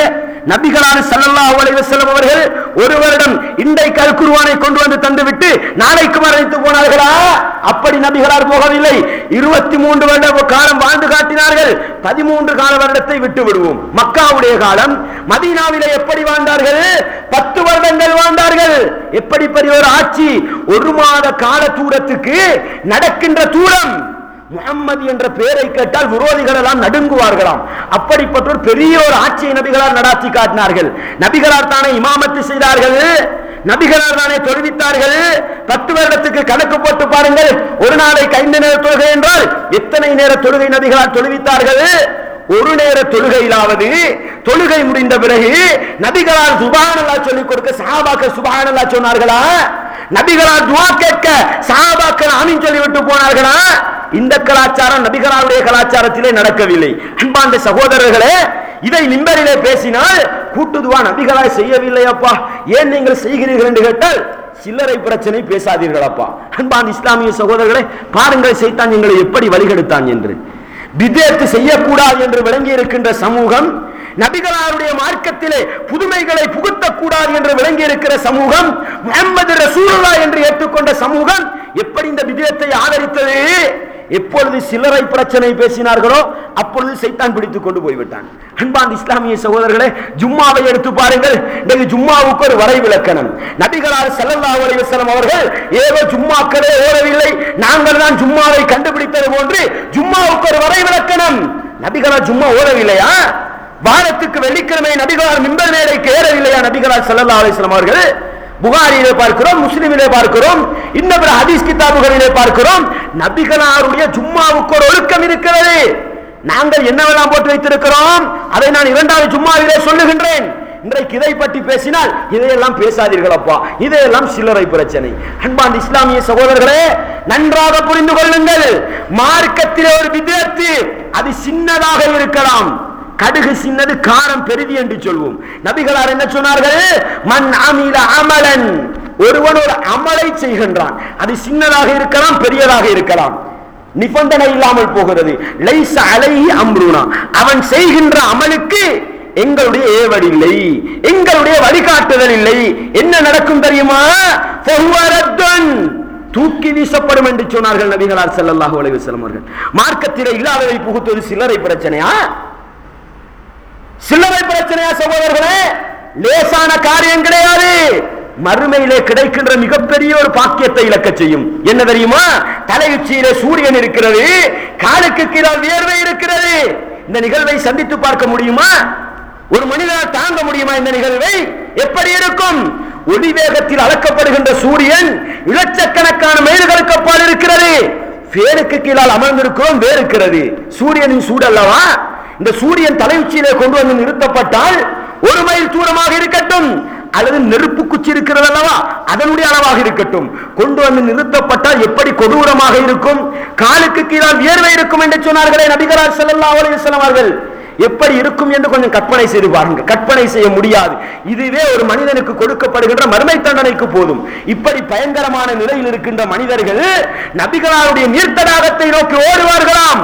நபிகளான ஸல்லல்லாஹு அலைஹி வஸல்லம் அவர்கள் ஒரு வருடம் இன்றைக்கு அல் குர்ஆனை கொண்டு வந்து தந்துவிட்டு நாளைக்கு மரணித்து போனார்களா அப்படி நபிகளார் போகவில்லை இருபத்தி மூன்று வருட காலம் வாழ்ந்து காட்டினார்கள் பதிமூன்று கால வருடத்தை விட்டு விடுவோம் மக்காவுடைய காலம் மதீனாவிலே எப்படி வாழ்ந்தார்கள் பத்து வருடங்கள் வாழ்ந்தார்கள் எப்படி பெரிய ஒரு ஆட்சி ஒரு மாத கால தூரத்துக்கு நடக்கின்ற தூரம் முகம்மது என்ற பெயரை கேட்டால் விரோதிகள் எல்லாம் நடுங்குவார்களாம் அப்படிப்பட்ட ஒரு பெரிய ஒரு ஆட்சியை நபிகளார் நடாத்தி காட்டினார்கள் நபிகளார் தானே இமாமத்து செய்தார்கள் நபிகளார் தானே தொழுவித்தார்கள் பத்து வருடத்துக்கு கணக்கு போட்டு பாருங்கள் ஒரு நாளைக்கு ஐந்து நேர தொழுகை என்றால் எத்தனை நேர தொழுகை நபிகளார் தொழுவித்தார்கள் ஒரு நேர தொழுகையிலாவது தொழுகை முடிந்த பிறகு நபிகளால் சுபானல்லா சொல்லிக் கொடுக்க சஹாபாக்கள் சுபானல்லா சொன்னார்களா நபிகளால் துவா கேட்க சஹாபாக்கள் ஆமீன் சொல்லி விட்டு போனார்களா இந்த கலாச்சாரம் நபிகளாருடைய கலாச்சாரத்திலே நடக்கவில்லை அன்பாந்த சகோதரர்களே இதை மிம்பரிலே பேசினால் கூட்டுதுவா நபிகளாய் செய்யவில்லை அப்பா ஏன் நீங்கள் செய்கிறீர்கள் என்று கேட்டால் சில்லறை பிரச்சனை பேசாதீர்கள் அப்பா அன்பான் இஸ்லாமிய சகோதரர்களே பாருங்கள் சைத்தான் எங்களை எப்படி வழிகெடுத்தான் என்று விதேத்து செய்யக்கூடாது என்று விளங்கி இருக்கின்ற சமூகம் நபிகளாருடைய மார்க்கத்திலே புதுமைகளை புகுத்தக்கூடாது என்று விளங்கி இருக்கிற சமூகம் முகமது ரசூலுல்லா என்று ஏற்றுக்கொண்ட சமூகம் எப்படி இந்த விதயத்தை ஆதரித்தது எப்பொழுது சில்லறை பிரச்சனை பேசினார்களோ அப்பொழுது சைத்தான் பிடித்துக் கொண்டு போய்விட்டான் அன்பான் இஸ்லாமிய சகோதரர்களே ஜும்மாவை எடுத்து பாருங்கள் இன்னைக்கு ஜும்மாவுக்கு ஒரு வரை விளக்கணம் நபிகளார் ஸல்லல்லாஹு அலைஹி வஸல்லம் அவர்கள் ஏதோ ஜும்மாக்களே ஓடவில்லை நாங்கள் தான் ஜும்மாவை கண்டுபிடித்தது போன்று ஜும்மாவுக்கு ஒரு வரை விளக்கணம் நபிகளார் ஜும்மா ஓடவில்லையா வாரத்துக்கு வெள்ளிக்கிழமை நபிகளார் மிம்பர் மேடைக்கு ஏறவில்லையா நபிகளார் ஸல்லல்லாஹு அலைஹி வஸல்லம் அவர்கள் புகாரிலே பார்க்கிறோம் முஸ்லிமிலே பார்க்கிறோம் இன்னும் பிற ஹதீஸ் கிதாபுகளிலே பார்க்கிறோம் நபிகளாருடைய ஜும்மாவுக்கு ஒரு ஒழுக்கம் இருக்கிறது நாங்கள் என்னவெல்லாம் போட்டு வைத்திருக்கிறோம் அதை நான் இரண்டாவது ஜும்மாவிலே சொல்லுகின்றேன் இன்றைக்கு இதை பற்றி பேசினால் இதையெல்லாம் பேசாதீர்கள் அப்பா இதையெல்லாம் சில்லறை பிரச்சனை அன்பான் இஸ்லாமிய சகோதரர்களே நன்றாக புரிந்து கொள்ளுங்கள் மார்க்கத்திலே ஒரு விதத்து அது சின்னதாக இருக்கலாம் கடுகு சின்னது காரம் பெரிது என்று சொல்வோம் நபிகளார் என்ன சொன்னார்கள் மன் அமில அமலன் ஒருவன் ஒரு அமலை செய்கின்றான் அது சின்னதாக இருக்கலாம் பெரியதாக இருக்கலாம் நிபந்தனை இல்லாமல் போகிறது லைச அலைஹி அம்ருனா அவன் செய்கின்ற அமலுக்கு எங்களுடைய ஏவல் இல்லை எங்களுடைய வழிகாட்டுதல் இல்லை என்ன நடக்கும் தெரியுமா ஃபஹுவரத்துன். தூக்கி வீசப்படும் என்று சொன்னார்கள் நபிகளார் ஸல்லல்லாஹு அலைஹி வஸல்லம் அவர்கள் மார்க்கத்திலே இல்லாததை புகுத்துவது சில்லறை பிரச்சனையா சில்லறை பிரச்சனையா சகோதரர்களே லேசான காரியம் கிடையாது மறுமையிலே கிடைக்கின்ற மிகப்பெரிய ஒரு பாக்கியத்தை இழக்க செய்யும் என்ன தெரியுமா தலையுச்சியிலே சூரியன் இருக்கிறது காலுக்கு கீழே வியர்வை இருக்கிறது இந்த நிகழ்வை சந்தித்து பார்க்க முடியுமா ஒரு மனிதனால் தாங்க முடியுமா இந்த நிகழ்வை எப்படி இருக்கும் ஒளி வேகத்தில் அளக்கப்படுகின்ற சூரியன் இலட்சக்கணக்கான மைல்களுக்கு அப்பால் இருக்கிறது பேருக்கு கீழால் அமர்ந்திருக்கிறோம் வேறுக்கிறது சூரியனின் சூடு அல்லவா இந்த சூரியன் தலை உச்சியிலே கொண்டு வந்து நிறுத்தப்பட்டால் ஒரு மைல் தூரமாக இருக்கட்டும் அல்லது நெருப்பு குச்சி இருக்கிறது அல்லவா அதனுடைய அளவாக இருக்கட்டும் கொண்டு வந்து நிறுத்தப்பட்டால் எப்படி கொடூரமாக இருக்கும் காலுக்கு கீழால் வியர்வை இருக்கும் என்று சொன்னார்களே நபிகரார் ஸல்லல்லாஹு அலைஹி வஸல்லம் அவர்கள் எப்படி இருக்கும் என்று கொஞ்சம் கற்பனை செய்து பாருங்க கற்பனை செய்ய முடியாது இதுவே ஒரு மனிதனுக்கு கொடுக்கப்படுகின்ற மறுமை தண்டனைக்கு போதும் இப்படி பயங்கரமான நிலையில் இருக்கின்ற மனிதர்கள் நபிகளாருடைய நீர்த்தடாகத்தை நோக்கி ஓடுவார்களாம்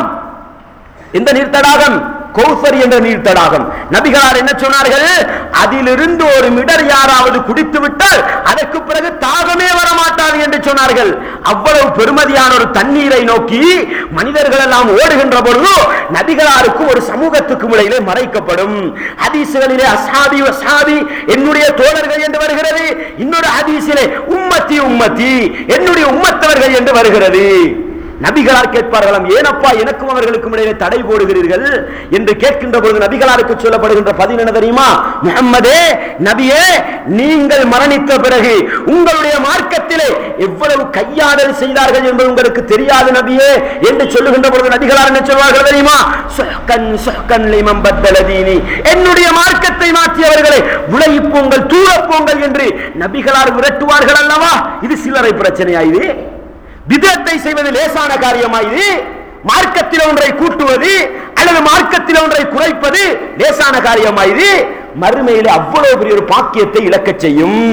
இந்த நீர்த்தடாகம் கௌசர் என்ற நீர்த்தடாகம் நபிகளார் என்ன சொன்னார்கள் அதிலிருந்து ஒரு மிடர் யாராவது குடித்து விட்டால் அதற்கு பிறகு தாகமே வரமாட்டாது என்று சொன்னார்கள் அவ்வளவு பெருமதியான ஒரு தண்ணீரை நோக்கி மனிதர்கள் எல்லாம் ஓடுகின்ற பொழுது நபிகளாருக்கும் ஒரு சமூகத்துக்கும் இடையிலே மறைக்கப்படும் ஹதீசுகளிலே அசாபி வசாபி என்னுடைய தோழர்கள் என்று வருகிறது இன்னொரு ஹதீஸிலே உம்மத்தி உம்மத்தி என்னுடைய உம்மத்தவர்கள் என்று வருகிறது நபிகளார் கேட்பார்களாம் ஏனப்பா எனக்கும் அவர்களுக்கும் இடையிலே தடை போடுகிறீர்கள் என்று கேட்கின்ற பொழுது நபிகளாருக்கு சொல்லப்படுகின்ற பதில் என்ன தெரியுமா முகம்மதே நபியே நீங்கள் மரணித்த பிறகு உங்களுடைய மார்க்கத்திலே எவ்வளவு கையாடல் செய்தார்கள் என்பது உங்களுக்கு தெரியாது நபியே என்று சொல்லுகின்ற பொழுது நபிகளார் என்ன சொல்வார்கள் தெரியுமா சுஹ்கன் சுஹ்கன் லிமன் பத்தல தீனி என்னுடைய மார்க்கத்தை மாற்றியவர்களை விலகி போங்கள் தூரப் போங்கள் என்று நபிகளார் விரட்டுவார்கள் அல்லவா இது சில்லறை பிரச்சனையா இது விதத்தை செய்வது லேசான காரியமா இது மார்க்கத்தில் ஒன்றை கூட்டுவது அல்லது மார்க்கத்தில் ஒன்றை குறைப்பது லேசான காரியமா இது மறுமையிலே அவ்வளவு பெரிய ஒரு பாக்கியத்தை இழக்கச் செய்யும்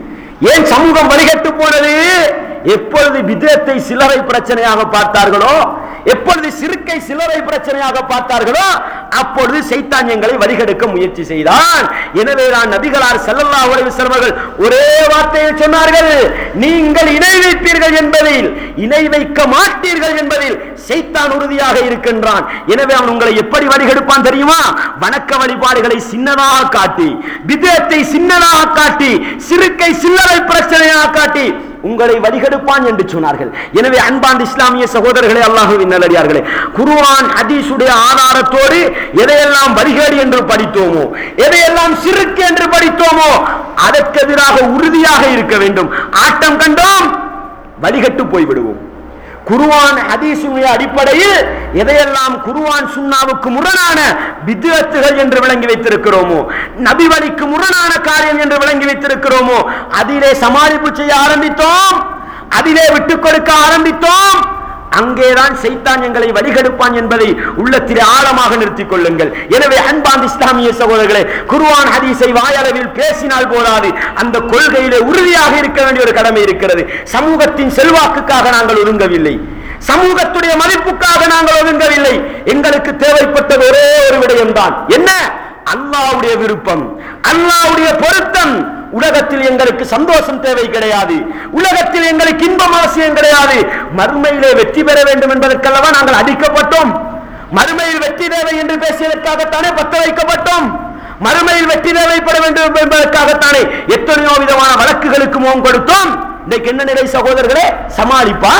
ஏன் சமூகம் வழிகட்டு போனது எப்பொழுது விதத்தை சிலரை பிரச்சனையாக பார்த்தார்களோ எப்பொழுது சிறுக்கை சிலரை பிரச்சனையாக பார்த்தார்களோ அப்பொழுது சைத்தான் எங்களை வழிகெடுக்க முயற்சி செய்தான் எனவே நான் நபிகளார் ஸல்லல்லாஹு அலைஹி வஸல்லம் அவர்கள் ஒரே வார்த்தையை சொன்னார்கள் நீங்கள் இணை வைப்பீர்கள் என்பதில் இணை வைக்க மாட்டீர்கள் என்பதில் சைத்தான் உறுதியாக இருக்கின்றான் எனவே அவன் உங்களை எப்படி வழிகெடுப்பான் தெரியுமா வணக்க வழிபாடுகளை சின்னதாக காட்டி விதத்தை சின்னதாக காட்டி சிறுக்கை சில்லறை பிரச்சனையாக காட்டி உங்களை வழிகெடுப்பான் என்று சொன்னார்கள் எனவே அன்பான் இஸ்லாமிய சகோதரர்களே அல்லாஹுவின் நல்லடியார்களே குர்ஆன் ஹதீஸுடைய ஆதாரத்தோடு எதையெல்லாம் வழிகேடு என்று படித்தோமோ எதையெல்லாம் சிறுக்கு என்று படித்தோமோ அதற்கு எதிராக உறுதியாக இருக்க வேண்டும் ஆட்டம் கண்டோம் வழிகட்டு போய்விடுவோம் குருவான் ஹதீசுடைய அடிப்படையில் எதையெல்லாம் குருவான் சுன்னாவுக்கு முரணான வித்வத்துகள் என்று விளங்கி வைத்திருக்கிறோமோ நபி வழிக்கு முரணான காரியம் என்று விளங்கி வைத்திருக்கிறோமோ அதிலே சமாளிப்பு செய்ய ஆரம்பித்தோம் அதிலே விட்டுக் கொடுக்க ஆரம்பித்தோம் அங்கேதான் சைத்தான் எங்களை வழிகெடுப்பான் என்பதை உள்ளத்திலே ஆழமாக நிறுத்திக் கொள்ளுங்கள் எனவே அன்பான் இஸ்லாமிய சகோதரர்களே குர்ஆன் ஹதீஸை வாயளவில் பேசினால் போதாது அந்த கொள்கையிலே உறுதியாக இருக்க வேண்டிய ஒரு கடமை இருக்கிறது சமூகத்தின் செல்வாக்குக்காக நாங்கள் ஒதுங்கவில்லை சமூகத்துடைய மதிப்புக்காக நாங்கள் ஒதுங்கவில்லை எங்களுக்கு தேவைப்பட்டது ஒரே ஒரு விடயம்தான் என்ன அல்லாஹ்வுடைய விருப்பம் அல்லாஹ்வுடைய பொருத்தம் உலகத்தில் எங்களுக்கு சந்தோஷம் தேவை கிடையாது உலகத்தில் எங்களுக்கு இன்பம் அவசியம் கிடையாது மறுமையிலே வெற்றி பெற வேண்டும் என்பதற்கல்லவா நாங்கள் அடிக்கப்பட்டோம் மறுமையில் வெற்றி தேவை என்று பேசியதற்காகத்தானே பத்த வைக்கப்பட்டோம் மறுமையில் வெற்றி தேவைப்பட வேண்டும் என்பதற்காகத்தானே எத்தனையோ விதமான வழக்குகளுக்கு முகம் கொடுத்தோம் இன்றைக்கு என்ன நிலை சகோதரர்களே சமாளிப்பா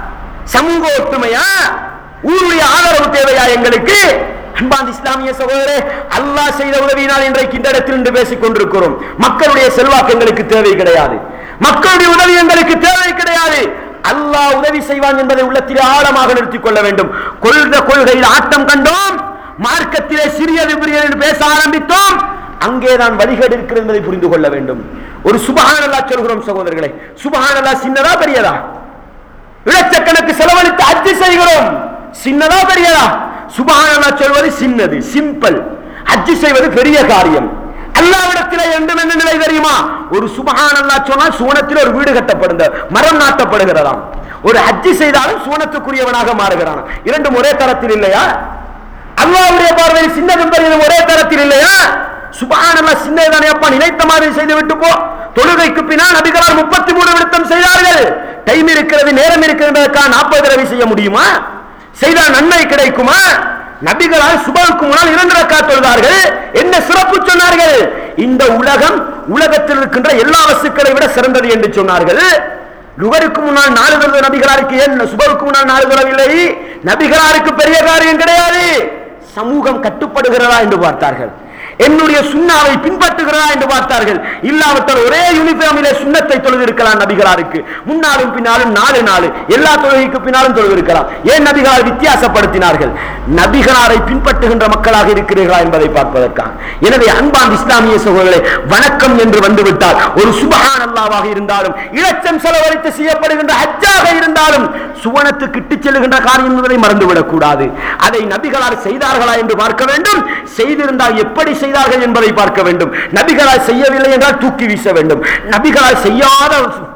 சமூக ஒற்றுமையா ஊருடைய ஆதரவு தேவையா எங்களுக்கு அன்பாந்த இஸ்லாமிய சகோதரே அல்லாஹ் செய்த உதவியினால் இன்றைக்கு இந்த இடத்தில் இன்று பேசிக் கொண்டிருக்கிறோம் மக்களுடைய செல்வாக்கு எங்களுக்கு தேவை கிடையாது மக்களுடைய உதவி எங்களுக்கு தேவை கிடையாது அல்லாஹ் உதவி செய்வான் என்பதை உள்ளத்திலே ஆழமாக நிறுத்திக் கொள்ள வேண்டும் கொள்க கொள்கையில் ஆட்டம் கண்டோம் மார்க்கத்திலே சிறியது பெரியது என்று பேச ஆரம்பித்தோம் அங்கேதான் வழிகேடு இருக்கிறது என்பதை புரிந்து கொள்ள வேண்டும் ஒரு சுபஹானல்லா சொல்கிறோம் சகோதரர்களே சுபஹானல்லா சின்னதா பெரியதா இலட்சக்கணக்கு செலவழித்து அச்சு செய்கிறோம் சின்னதா பெரியதா சுபஹானல்லா சொல்வது சின்னது சிம்பிள் அச்சு செய்வது பெரிய காரியம் அல்லாவிடத்திலே வேண்டும் என்ன நிலை தெரியுமா ஒரு சுபஹானல்லா சொன்னால் சுவனத்தில் ஒரு வீடு கட்டப்படுந்த மரம் நாட்டப்படுகிறதாம் ஒரு ஹஜ்ஜி செய்தாலும் சுவனத்துக்குரியவனாக மாறுகிறான் இரண்டும் ஒரே தரத்தில் இல்லையா அல்லாவுடைய பார்வையில் சின்னதும் பெரியதும் ஒரே தரத்தில் இல்லையா சுபஹானல்லாஹ் சின்னதானே அப்பா நினைத்த மாதிரி செய்து விட்டு போ தொழுகைக்கு பின்னால் நபிகளார் முப்பத்தி மூணு விடுத்தம் செய்தார்கள் டைம் இருக்கிறது நேரம் இருக்கிறதுக்காக நாற்பது தடவை செய்ய முடியுமா செய்தால் நன்மை கிடைக்குமா நபிகளால் சுபவுக்கு முன்னால் இரண்டு ரக்கா தொழுதார்கள் என்ன சிறப்பு சொன்னார்கள் இந்த உலகம் உலகத்தில் இருக்கின்ற எல்லா வஸ்துக்களை விட சிறந்தது என்று சொன்னார்கள் லுகருக்கு முன்னால் நாலு தொழுத நபிகளாருக்கு ஏன் சுபருக்கு முன்னால் நாலு தொழவில்லை நபிகளாருக்கு பெரிய காரியம் கிடையாது சமூகம் கட்டுப்படுகிறதா என்று பார்த்தார்கள் என்னுடைய சுண்ணாவை பின்பற்றுகிறதா என்று பார்த்தார்கள் இல்லாவிட்டால் ஒரே யூனிஃபார்மிலே சுண்ணத்தை தொழுதிருக்கலாம் நபிகளாருக்கு முன்னாலும் பின்னாலும் நாலு நாலு எல்லா தொழுகைக்கு பின்னாலும் தொழுதிருக்கலாம் ஏன் நபிகளார் வித்தியாசப்படுத்தினார்கள் நபிகளாரை பின்பற்றுகின்ற மக்களாக இருக்கிறீர்களா என்பதை பார்ப்பதற்காக எனவே அன்பான் இஸ்லாமிய சகோதரர்களே வணக்கம் என்று வந்துவிட்டால் ஒரு சுபஹான் அல்லாவாக இருந்தாலும் இலட்சம் செலவழித்து செய்யப்படுகின்ற ஹஜ்ஜாக இருந்தாலும் சுவனத்துக்கு இட்டுச் செல்லுகின்ற காரியம் என்பதை மறந்துவிடக் கூடாது அதை நபிகளார் செய்தார்களா என்று பார்க்க வேண்டும் செய்திருந்தால் எப்படி செய்தார்கள் என்பதை பார்க்க வேண்டும் நபிகளால் செய்யவில்லை என்றால் தூக்கி வீச வேண்டும் நபிகளால் செய்யாத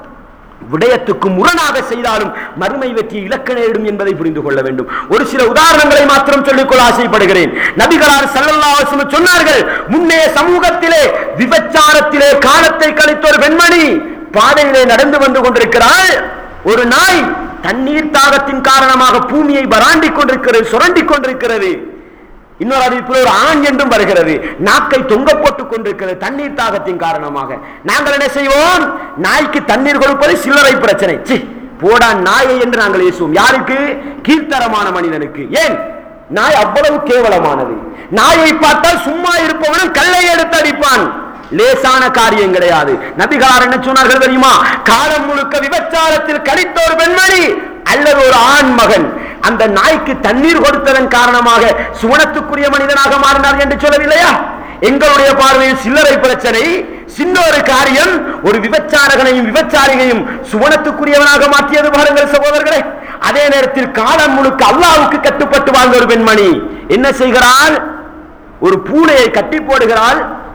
விடயத்துக்கு முரணாக செய்தாலும் மறுமை வெற்றி இலக்க நேரிடும் என்பதை புரிந்து கொள்ள வேண்டும் ஒரு சில உதாரணங்களை மாத்திரம் சொல்லிக்கொள்ள ஆசைப்படுகிறேன் நபிகளார் ஸல்லல்லாஹு அலைஹி வஸல்லம் சொன்னார்கள் முன்னே சமூகத்திலே விபச்சாரத்திலே காலத்தை கழித்த ஒரு பெண்மணி பாதையிலே நடந்து வந்து கொண்டிருக்கிறாள் ஒரு நாய் தண்ணீர் தாகத்தின் காரணமாக பூமியை பராண்டிக் கொண்டிருக்கிறது சுரண்டிக் கொண்டிருக்கிறது இன்னொரு அறிவிப்பில் ஒரு ஆண் என்றும் வருகிறது நாக்கை தொங்க போட்டுக் கொண்டிருக்கிறது தண்ணீர் தாகத்தின் காரணமாக நாங்கள் என்ன செய்வோம் நாய்க்கு தண்ணீர் கொடுப்பது சில்லறை பிரச்சனை சி போடா நாயை என்று நாங்கள் ஏசுவோம் யாருக்கு கீழ்த்தரமான மனிதனுக்கு ஏன் நாய் அவ்வளவு கேவலமானது நாயை பார்த்தால் சும்மா இருப்பவனும் கல்லை எடுத்து அடிப்பான் லேசான காரியம் கிடையாது நபிகளார் என்ன சொன்னார்கள் தெரியுமா காலம் முழுக்க விபச்சாரத்தில் கழித்த ஒரு பெண்மணி அல்லது ஒரு ஆண் மகன் அந்த நாய்க்கு தண்ணீர் கொடுத்ததன் காரணமாக சுவனத்துக்குரிய மனிதனாக மாறினார் என்று சொல்லவில்லையா எங்களுடைய பார்வையில் சில்லறை பிரச்சனை சின்ன ஒரு காரியம் ஒரு விபச்சாரகனையும் விபச்சாரிகையும் சுவனத்துக்குரியவனாக மாற்றியது பாருங்கள் சகோதரர்களே அதே நேரத்தில் காலம் முழுக்க அல்லாவுக்கு கட்டுப்பட்டு வாழ்ந்த ஒரு பெண்மணி என்ன செய்கிறாள் ஒரு பூனையை கட்டி போடுகிறாள்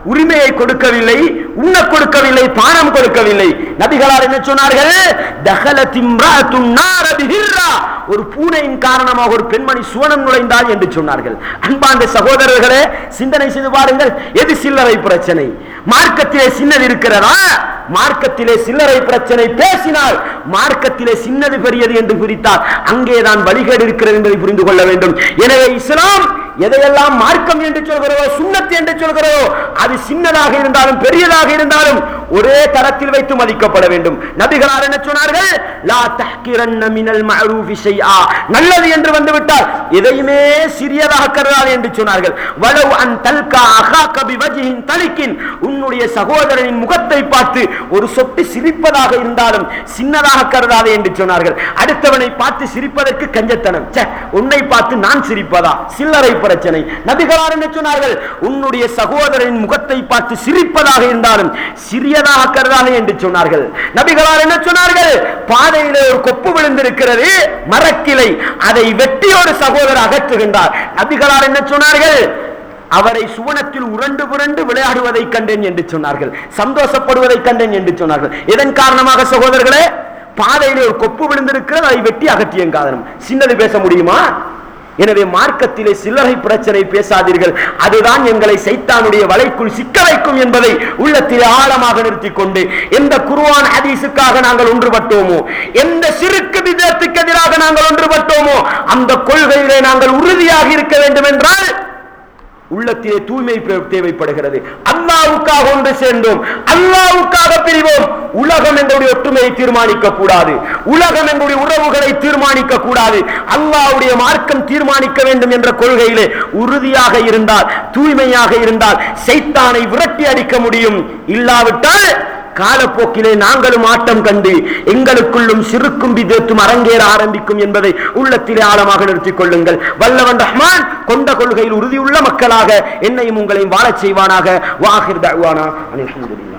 உரிமையை கொடுக்கவில்லை உண்ண கொடுக்கவில்லை பானம் கொடுக்கவில்லை நபிகளார் என்ன சொன்னார்கள் தகலத் இம்ராத்துன் நார பிஹிர்ரா. ஒரு பூனையின் காரணமாக ஒரு பெண்மணி சுவனம் நுழைந்தாள் என்று சொன்னார்கள் அன்பார்ந்த சகோதரர்களே சிந்தனை செய்து பாருங்கள் எது சில்லறை பிரச்சனை மார்க்கத்திலே சின்னது இருக்கிறதா மார்க்கத்திலே சில்லறை பிரச்சனை பேசினால் மார்க்கத்திலே சின்னது பெரியது என்று குறித்தால் அங்கேதான் வழிகேடு இருக்கிறது என்பதை புரிந்து கொள்ள வேண்டும் எனவே இஸ்லாம் எதையெல்லாம் மார்க்கம் என்று சொல்கிறதோ சுண்ணத் என்று சொல்கிறதோ அது சின்னதாக இருந்தாலும் பெரியதாக இருந்தாலும் ஒரே தரத்தில் வைத்து மதிக்கப்பட வேண்டும் நபிகளார் என்ன சொன்னார்கள் லா தஹ்கிரன்ன மினல் மஅரூஃபி ஷைஆ நல்லது என்று வந்துவிட்டால் எதையுமே சிறியதாக கருதாது என்று சொன்னார்கள் வலவ் அன் தல்கா அகாக பிவஜிஹின் தலிக்கின் உன்னுடைய சகோதரனின் முகத்தை பார்த்து ஒரு சொட்டு சிரிப்பதாக இருந்தாலும் சின்னதாக கருதாதே என்று சொன்னார்கள் அடுத்தவனை பார்த்து சிரிப்பதற்கு கஞ்சத்தனம் ச்சே, உன்னை பார்த்து நான் சிரிப்பதா சில்லறை பிரச்சனை நபிகளார் என்ன சொன்னார்கள் உன்னுடைய சகோதரனின் முகத்தை பார்த்து சிரிப்பதாக இருந்தாலும் சிறியதாக கருதாதே என்று சொன்னார்கள் நபிகளார் என்ன சொன்னார்கள் பாதையிலே ஒரு கொப்பு விழுந்திருக்கிறது மரக்கிளை அதை வெட்டி ஒரு சகோதரர் அகற்றுகின்றார் நபிகளார் என்ன சொன்னார்கள் அவரை சுவனத்தில் உருண்டு புரண்டு விளையாடுவதை கண்டேன் என்று சொன்னார்கள் சந்தோஷப்படுவதை கண்டேன் என்று சொன்னார்கள் இதன் காரணமாக சகோதரர்களே பாதையிலே ஒரு கொப்பு விழுந்திருக்கிறது அதை வெட்டி அகற்றிய காரணம் சின்னது பேச முடியுமா எனவே மார்க்கத்திலே சில்லறை பிரச்சனை பேசாதீர்கள் அதுதான் எங்களை சைத்தானுடைய வலைக்குள் சிக்க வைக்கும் என்பதை உள்ளத்திலே ஆழமாக நிறுத்திக் கொண்டு எந்த குருவான் ஹதீஸுக்காக நாங்கள் ஒன்றுபட்டோமோ எந்த சிறுக்கு விதத்துக்கு எதிராக நாங்கள் ஒன்றுபட்டோமோ அந்த கொள்கையிலே நாங்கள் உறுதியாக இருக்க வேண்டும் என்றால் உள்ளத்திலே தூய்மை பே- தேவைப்படுகிறது அல்லாவுக்காக ஒன்று சேர்ந்தோம் அல்லாவுக்காக பிரிவோம் உலகம் எங்களுடைய ஒற்றுமையை தீர்மானிக்க கூடாது உலகம் எங்களுடைய உறவுகளை தீர்மானிக்க கூடாது அல்லாவுடைய மார்க்கம் தீர்மானிக்க வேண்டும் என்ற கொள்கையிலே உறுதியாக இருந்தால் தூய்மையாக இருந்தால் சைத்தானை விரட்டி அடிக்க முடியும் இல்லாவிட்டால் காலப்போக்கிலே நாங்களும் ஆட்டம் கண்டு எங்களுக்குள்ளும் சிறுக்கும் விதத்தும் அரங்கேற ஆரம்பிக்கும் என்பதை உள்ளத்திலே ஆழமாக நிறுத்திக் கொள்ளுங்கள் வல்லவன் ரஹ்மான் கொண்ட கொள்கையில் உறுதியுள்ள மக்களாக என்னையும் உங்களையும் வாழச் செய்வானாக வாஹிர் தஅவானா அனில் ஹம்துலில்லாஹ்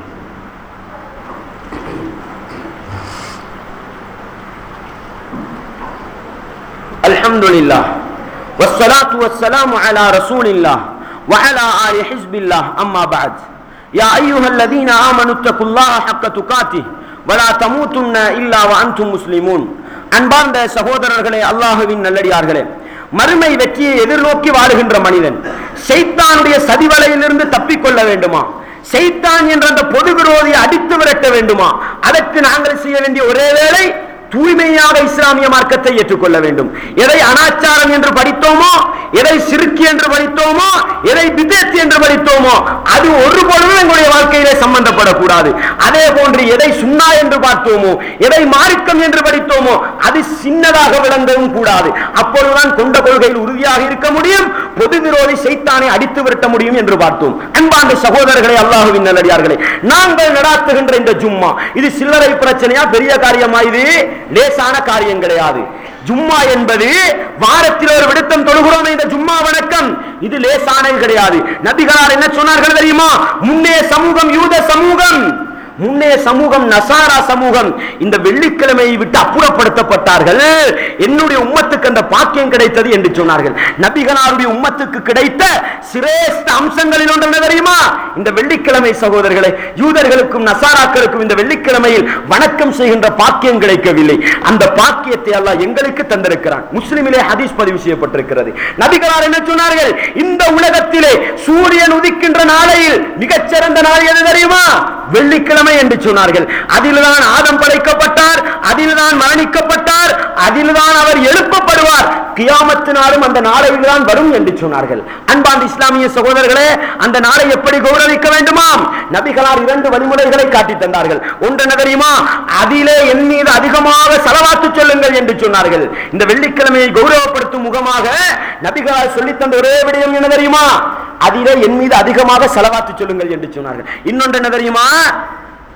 الحمد لله والصلاة والسلام على رسول الله وعلى آل حزب الله أما بعد يا أيها الذين آمنوا اتقوا الله حق تقاته ولا تموتن إلا وأنتم مسلمون அன்பார்ந்த சகோதரர்களே அல்லாஹுவின் நல்லடியார்களே மறுமை வெற்றியை எதிர்நோக்கி வாழுகின்ற மனிதன் செய்தானுடைய சதிவலையிலிருந்து தப்பிக்கொள்ள வேண்டுமா செய்தான் என்ற அந்த பொது விரோதியை அடித்து விரட்ட வேண்டுமா அதற்கு நாங்கள் செய்ய வேண்டிய ஒரே வேளை தூய்மையாக இஸ்லாமிய மார்க்கத்தை ஏற்றுக்கொள்ள வேண்டும் எதை அனாச்சாரம் என்று படித்தோமோ எதை சிறுக்கி என்று படித்தோமோ எதை விதேத் என்று படித்தோமோ அது ஒரு பொழுதும் எங்களுடைய வாழ்க்கையிலே சம்பந்தப்படக்கூடாது அதே போன்று எதை சுண்ணா என்று பார்த்தோமோ எதை மார்க்கம் என்று படித்தோமோ அது சின்னதாக விளங்கவும் கூடாது அப்பொழுதுதான் கொண்ட கொள்கையில் உறுதியாக இருக்க முடியும் பொது விரோதி சைத்தானை அடித்து விரட்ட முடியும் என்று பார்த்தோம் அன்பார்ந்த சகோதரர்களே அல்லாஹுவின் நல்லடியார்களே நாங்கள் நடாத்துகின்ற இந்த ஜும்மா இது சில்லறை பிரச்சனையா பெரிய காரியமா இது லேசான காரியம் கிடையாது ஜும்மா என்பது வாரத்தில் ஒரு விடுத்தம் தொழுகிறோம் இந்த ஜும்மா வணக்கம் இது லேசானது கிடையாது நபிகளார் என்ன சொன்னார்கள் தெரியுமா முன்னே சமூகம் யூத சமூகம் முன்னே சமூகம் நசாரா சமூகம் இந்த வெள்ளிக்கிழமையை விட்டு அப்புறப்படுத்தப்பட்டார்கள் என்னுடைய உம்மத்துக்கு அந்த பாக்கியம் கிடைத்தது என்று சொன்னார்கள் நபிகளாருடைய உம்மத்துக்கு கிடைத்த சிரேஷ்ட அம்சங்களில் ஒன்று என்ன தெரியுமா இந்த வெள்ளிக்கிழமை சகோதரர்களே யூதர்களுக்கும் நசாராக்களுக்கும் இந்த வெள்ளிக்கிழமையில் வணக்கம் செய்கின்ற பாக்கியம் கிடைக்கவில்லை அந்த பாக்கியத்தை அல்லாஹ் எங்களுக்கு தந்திருக்கிறான் முஸ்லிமிலே ஹதீஸ் பதிவு செய்யப்பட்டிருக்கிறது நபிகளார் என்ன சொன்னார்கள் இந்த உலகத்திலே சூரியன் உதிக்கின்ற நாளையில் மிகச்சிறந்த நாள் எது தெரியுமா வெள்ளிக்கிழமை என்று சொன்னார்கள் அதில்தான் ஆதம் படைக்கப்பட்டார் அதில்தான் மரணிக்கப்பட்டார் அதில்தான் அவர் எழுப்பப்படுவார் கியாமத்து நாளும் அந்த நாளையில் தான் வரும் என்று சொன்னார்கள் அன்பாந்த இஸ்லாமிய சகோதரர்களே அந்த நாளை எப்படி கௌரவிக்க வேண்டுமாம் நபிகளார் இரண்டு வழிமுறைகளை காட்டி தந்தார்கள் ஒன்று என்ன தெரியுமா அதிலே என் மீது அதிகமாக செலவாத்து சொல்லுங்கள் என்று சொன்னார்கள் இந்த வெள்ளிக்கிழமையை கௌரவப்படுத்தும் முகமாக நபிகளார் சொல்லித் தந்த ஒரே விடயம் என்ன தெரியுமா அதிலே என் மீது அதிகமாக செலவாத்து சொல்லுங்கள் என்று சொன்னார்கள் இன்னொன்று என்ன தெரியுமா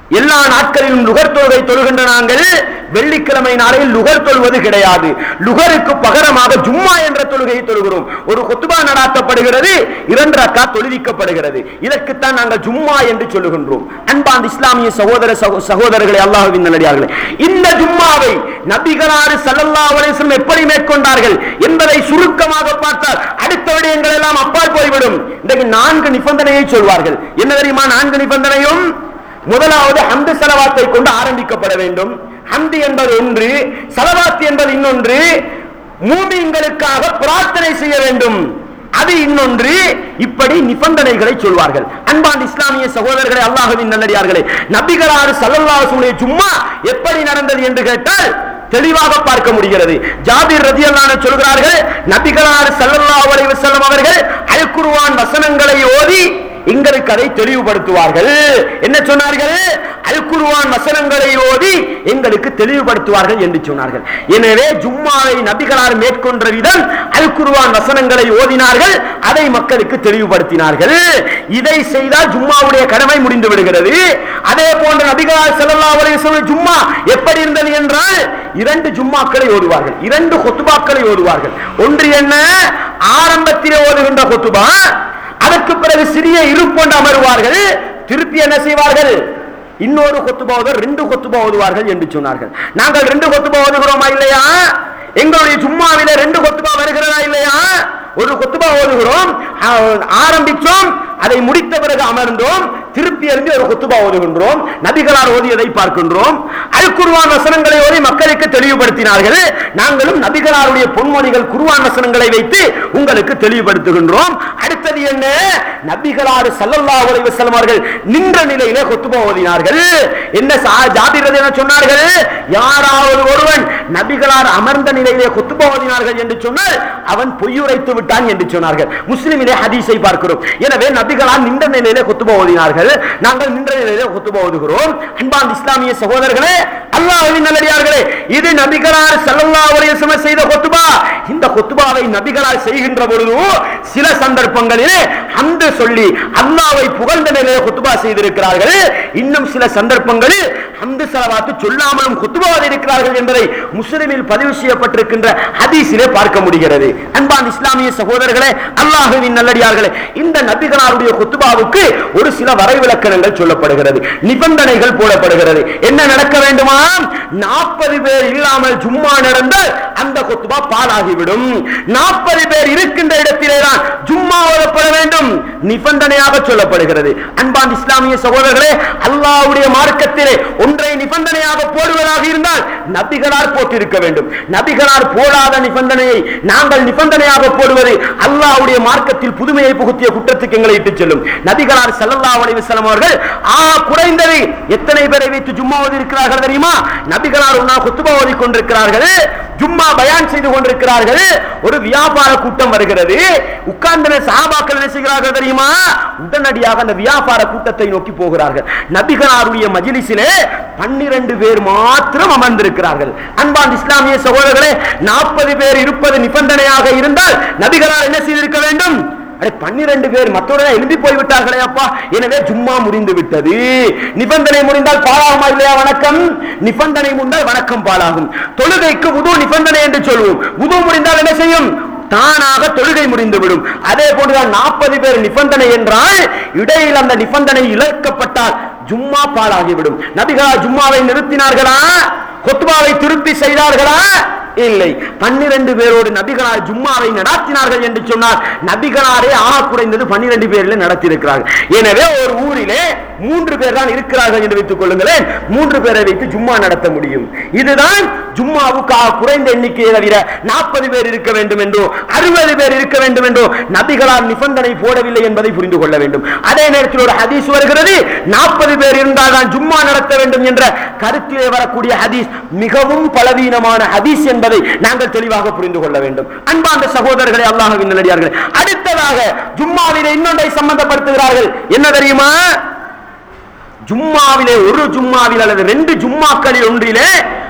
எல்லா நாட்களிலும் லுகர் தொழுகை தொழுகின்ற நாங்கள் வெள்ளிக்கிழமை நாளில் லுகர் தொழுவது கிடையாது லுகருக்கு பகரமாக ஜும்மா என்ற தொழுகையை தொழுகிறோம் ஒரு கொத்துபா நடாத்தப்படுகிறது இரண்டு ரக்கா தொழுவிக்கப்படுகிறது இதற்குத்தான் நாங்கள் ஜும்மா என்று சொல்லுகின்றோம் அன்பாந்த இஸ்லாமிய சகோதர சகோ- சகோதரர்களே அல்லாஹுவின் நல்லடியார்களே இந்த ஜும்மாவை நபிகளாறு ஸல்லல்லாஹு அலைஹி வஸல்லம் எப்படி மேற்கொண்டார்கள் என்பதை சுருக்கமாக பார்த்தால் அடுத்த விடயங்கள் எல்லாம் அப்பால் போய்விடும் இன்றைக்கு நான்கு நிபந்தனையை சொல்வார்கள் என்ன தெரியுமா நான்கு நிபந்தனையும் முதலாவது ஹம்து சலவாத்தை கொண்டு ஆரம்பிக்கப்பட வேண்டும் ஹம்து என்பது ஒன்று சலவாத் என்பது இன்னொன்று மூமின்களுக்காக பிரார்த்தனை செய்ய வேண்டும் அது இன்னொன்று இப்படி நிபந்தனைகளை சொல்வார்கள் அன்பான் இஸ்லாமிய சகோதரர்களே அல்லாஹுவின் நல்லடியார்களே நபிகளாறு சல்லல்லாஹுடைய சும்மா எப்படி நடந்தது என்று கேட்டால் தெளிவாக பார்க்க முடிகிறது ஜாபீர் ரதியல்லான சொல்கிறார்கள் நபிகளாறு சல்லல்லாஹு அலைஹி வஸல்லம் அவர்கள் அல் குர்ஆன் வசனங்களை ஓதி எங்களுக்கு அதை தெளிவுபடுத்துவார்கள் என்ன சொன்னார்கள் அல் குர்ஆன் வசனங்களை ஓதி எங்களுக்கு தெளிவுபடுத்துவார்கள் என்று சொன்னார்கள் எனவே ஜும்மாவை நபிகளார் மேற்கொண்ட விதம் அல் குர்ஆன் வசனங்களை ஓதினார்கள் அதை மக்களுக்கு தெளிவுபடுத்தினார்கள் இதை செய்தால் ஜும்மாவுடைய கடமை முடிந்து விடுகிறது அதே போன்ற நபிகளார் ஸல்லல்லாஹு அலைஹி வஸல்லம் ஜும்மா எப்படி இருந்தது என்றால் இரண்டு ஜும்மாக்களை ஓதுவார்கள் இரண்டு கொத்துபாக்களை ஓதுவார்கள் ஒன்று என்ன ஆரம்பத்திலே ஓதுகின்ற கொத்துபா அதற்கு பிறகு சிறிய இருப்பொண்டு அமருவார்கள் திருப்பி என்ன செய்வார்கள் இன்னொரு கொத்துபா ஓதுவர் ரெண்டு கொத்துபா ஓதுவார்கள் என்று சொன்னார்கள் நாங்கள் ரெண்டு கொத்துபா ஓதுகிறோமா இல்லையா எங்களுடைய சும்மாவில ரெண்டு கொத்துபா வருகிறதா இல்லையா ஒரு கொத்துபா ஓதுகிறோம் ஆ- ஆரம்பிச்சோம் அதை முடித்த பிறகு அமர்ந்தோம் திருப்பி இருந்து ஒரு கொத்துபா ஓதுகின்றோம் நபிகளார் ஓதியதை பார்க்கின்றோம் அல் குர்ஆன் வசனங்களை ஓதி மக்களுக்கு தெளிவுபடுத்தினார்கள் நாங்களும் நபிகளாருடைய பொன்மொழிகள் குர்ஆன் வசனங்களை வைத்து உங்களுக்கு தெளிவுபடுத்துகின்றோம் அடுத்தது என்ன நபிகளாறு ஸல்லல்லாஹு அலைஹி வஸல்லம் அவர்கள் நின்ற நிலையிலே கொத்துபா ஓதினார்கள் என்ன சா- ஜாபிர் ரலியல்லாஹு அன்ஹு சொன்னார்கள் யாராவது ஒருவன் நபிகளார் அமர்ந்த நிலையிலே கொத்துபா ஓதினார்கள் என்று சொன்னால் அவன் பொய்யுரைத்து விட்டான் என்று சொன்னார்கள் முஸ்லிமிலே ஹதீஸை பார்க்கிறோம் எனவே நபிகளார் நின்ற நிலையிலே கொத்துபா ஓதினார்கள் நாங்கள் நின்ற நிலையிலே கொத்துபா ஓதுகிறோம் அன்பான் இஸ்லாமிய சகோதரர்களே அல்லாஹ்வின் நல்லடியார்களே இது நபிகளார் ஸல்லல்லாஹு அலைஹி வஸல்லம் செய்த கொத்துபா இந்த கொத்துபாவை நபிகளார் செய்கின்ற பொழுது சில சந்தர்ப்பங்களிலே அந்த சொல்லி அல்லாஹ்வை புகழ்ந்த நிலையிலே கொத்துபா செய்திருக்கிறார்கள் இன்னும் சில சந்தர்ப்பங்களில் ஹம்து ஸலவாத்து சொல்லாமலும் குத்துபா இருக்கிறார்கள் என்பதை முஸ்லிமில் பதிவு செய்யப்பட்டிருக்கின்ற ஹதீஸிலே பார்க்க முடிகிறது அன்பான் இஸ்லாமிய சகோதரர்களே அல்லாஹுவின் நல்லடியார்களே இந்த நபிகளாருடைய குத்துபாவுக்கு ஒரு சில வரைவிலக்கணங்கள் சொல்லப்படுகிறது நிபந்தனைகள் போடப்படுகிறது என்ன நடக்க வேண்டுமா நாற்பது பேர் இல்லாமல் ஜும்மா நடந்தால் அந்த குத்துபா பாலாகிவிடும் நாற்பது பேர் இருக்கின்ற இடத்திலே தான் ஜும்மா ஓதப்பட வேண்டும் நிபந்தனையாக சொல்லப்படுகிறது அன்பான் இஸ்லாமிய சகோதரர்களே அல்லாஹ்வுடைய மார்க்கத்திலே ஒன்றை நிபந்தனையாக போடுவதாக இருந்தால் நபிகளார் போட்டிருக்க வேண்டும் நபிகளார் போடாத நிபந்தனையை நாங்கள் நிபந்தனையாக போடுவது அல்லாஹ்வுடைய மார்க்கத்தில் புதுமையை புகுத்திய குற்றத்துக்கு எங்களை இட்டுச் செல்லும் நபிகளார் ஸல்லல்லாஹு அலைஹி வஸல்லம் அவர்கள் ஆ குறைந்தது எத்தனை பேரை வைத்து ஜும்மா ஓதி இருக்கிறார்கள் தெரியுமா நபிகளார் உன்னா குத்துபா ஓதி கொண்டிருக்கிறார்கள் ஜும்மா பயான் செய்து கொண்டிருக்கிறார்கள் ஒரு வியாபார கூட்டம் வருகிறது உட்கார்ந்த சஹாபாக்கள் என்ன செய்கிறார்கள் தெரியுமா உடனடியாக அந்த வியாபார கூட்டத்தை நோக்கி போகிறார்கள் நபிகளாருடைய மஜ்லிஸிலே பன்னிரண்டு பேர் மாத்திரம் அமர்ந்திருக்கிறார்கள் அன்பான் இஸ்லாமிய சகோதரர்களே நாற்பது பேர் இருப்பது நிபந்தனையாக இருந்தால் நபிகளார் என்ன செய்திருக்க வேண்டும் அடே பன்னிரண்டு பேர் மற்றவர்கள் எழுதி போய்விட்டார்களே அப்பா எனவே ஜும்மா முடிந்து விட்டது நிபந்தனை முடிந்தால் பாலாகுமா இல்லையா வணக்கம் நிபந்தனை முடிந்தால் வணக்கம் பாலாகும் தொழுகைக்கு உது நிபந்தனை என்று சொல்வோம் உது முடிந்தால் என்ன செய்யும் தானாக தொழுகை முடிந்துவிடும் அதே போன்றுதான் நாற்பது பேர் நிபந்தனை என்றால் இடையில் அந்த நிபந்தனை இழக்கப்பட்டால் ஜும்மா பாலாகிவிடும் நபிகளா ஜும்மாவை நிறுத்தினார்களா கொத்துபாவை திருப்பி செய்தார்களா இல்லை பன்னிரண்டு பேரோடு நபிகளார் ஜும்மாவை நடாத்தினார்கள் என்று சொன்னார் நபிகளாரே ஆக குறைந்தது பன்னிரண்டு பேரில் நடத்தியிருக்கிறார்கள் எனவே ஒரு ஊரிலே மூன்று பேர் தான் இருக்கிறார்கள் என்று வைத்துக் கொள்ளுங்களேன் மூன்று பேரை வைத்து ஜும்மா நடத்த முடியும் இதுதான் ஜும்மாவுக்காக குறைந்த எண்ணிக்கையை தவிர நாற்பது பேர் இருக்க வேண்டும் என்றோ அறுபது பேர் இருக்க வேண்டும் என்றோ நபிகளார் நிபந்தனை போடவில்லை என்பதை புரிந்து கொள்ள வேண்டும் அதே நேரத்தில் ஒரு ஹதீஸ் வருகிறது நாற்பது பேர் இருந்தால் தான் ஜும்மா நடத்த வேண்டும் என்ற கருத்திலே வரக்கூடிய ஹதீஸ் மிகவும் பலவீனமான ஹதீஸ் என்பதை நாங்கள் தெளிவாக புரிந்து கொள்ள வேண்டும் அன்பார்ந்த சகோதரர்களே அல்லாஹ்வின் நல்லடியார்களே அடுத்ததாக ஜும்மாவிலே இன்னொன்றை சம்பந்தப்படுத்துகிறார்கள் என்ன தெரியுமா ஜும்மாவிலே ஒரு ஜும்மாவில் அல்லது ரெண்டு ஜும்மாக்களில் ஒன்றிலே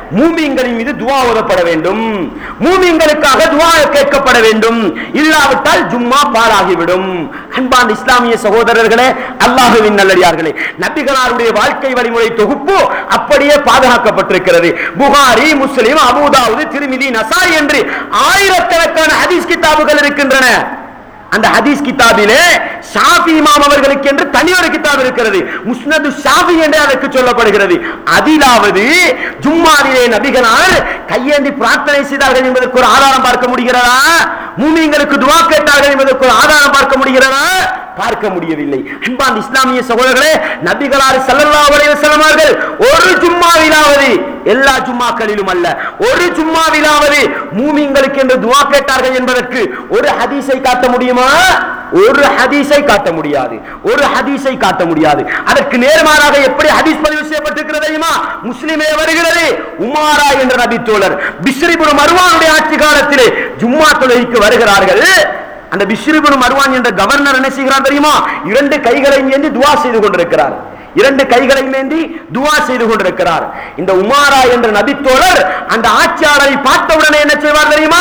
மூமியங்களின் மீது துவா ஓதப்பட வேண்டும் மூமியங்களுக்காக துவா கேட்கப்பட வேண்டும் இல்லாவிட்டால் ஜும்மா பாழாகிவிடும் அன்பான் இஸ்லாமிய சகோதரர்களே அல்லாஹுவின் நல்லடியார்களே நபிகளாருடைய வாழ்க்கை வழிமுறை தொகுப்பு அப்படியே பாதுகாக்கப்பட்டிருக்கிறது புகாரி முஸ்லிம் அபூதாவுது திருமிதி நசாய் என்று ஆயிரக்கணக்கான ஹதீஸ் கிதாபுகள் இருக்கின்றன அந்த ஹதீஸ் கிதாபிலே ஷாஃபி இமாம் அவர்களுக்கு என்று தனி ஒரு கிதாப் இருக்கிறது முஸ்னது ஷாஃபி என்று அதற்கு சொல்லப்படுகிறது அதிலாவது ஜும்மாவிலே நபிகளால் கையேந்தி பிரார்த்தனை செய்தார்கள் என்பதற்கு ஒரு ஆதாரம் பார்க்க முடிகிறதா மூமிங்களுக்கு துவா கேட்டார்கள் என்பதற்கு ஒரு ஆதாரம் பார்க்க முடிகிறதா பார்க்க முடியவில்லை அன்பான் இஸ்லாமிய சகோதரர்களே நபிகளார் ஸல்லல்லாஹு அலைஹி வஸல்லம் அவர்கள் ஒரு ஜும்மாவிலாவது எல்லா ஜும்மாக்களிலும் அல்ல ஒரு ஜும்மாவிலாவது மூமிங்களுக்கு என்று துவா கேட்டார்கள் என்பதற்கு ஒரு ஹதீஸை காட்ட முடியுமா ஒரு ஹதீஸை காட்ட முடியாது ஒரு ஹதீஸை காட்ட முடியாது அதற்கு நேர்மாறாக எப்படி ஹதீஸ் பதிவு செய்யப்பட்டிருக்கிறது தெரியுமா முஸ்லிமே வருகிறது உமாரா என்ற நபி தோழர் பிஸ்ரிபுர் மருவானுடைய ஆட்சி காலத்திலே ஜும்மா தொழுகைக்கு வருகிறார்கள் அந்த பிஸ்ரிபுன் மருவான் என்ற கவர்னர் என்ன செய்கிறார் தெரியுமா இரண்டு கைகளை ஏந்தி துவா செய்து கொண்டிருக்கிறார் இரண்டு கைகளை மேந்தி துவா செய்து கொண்டிருக்கிறார் இந்த உமாரா என்ற நபித்தோழர் அந்த ஆட்சியாளரை பார்த்தவுடனே என்ன செய்வார் தெரியுமா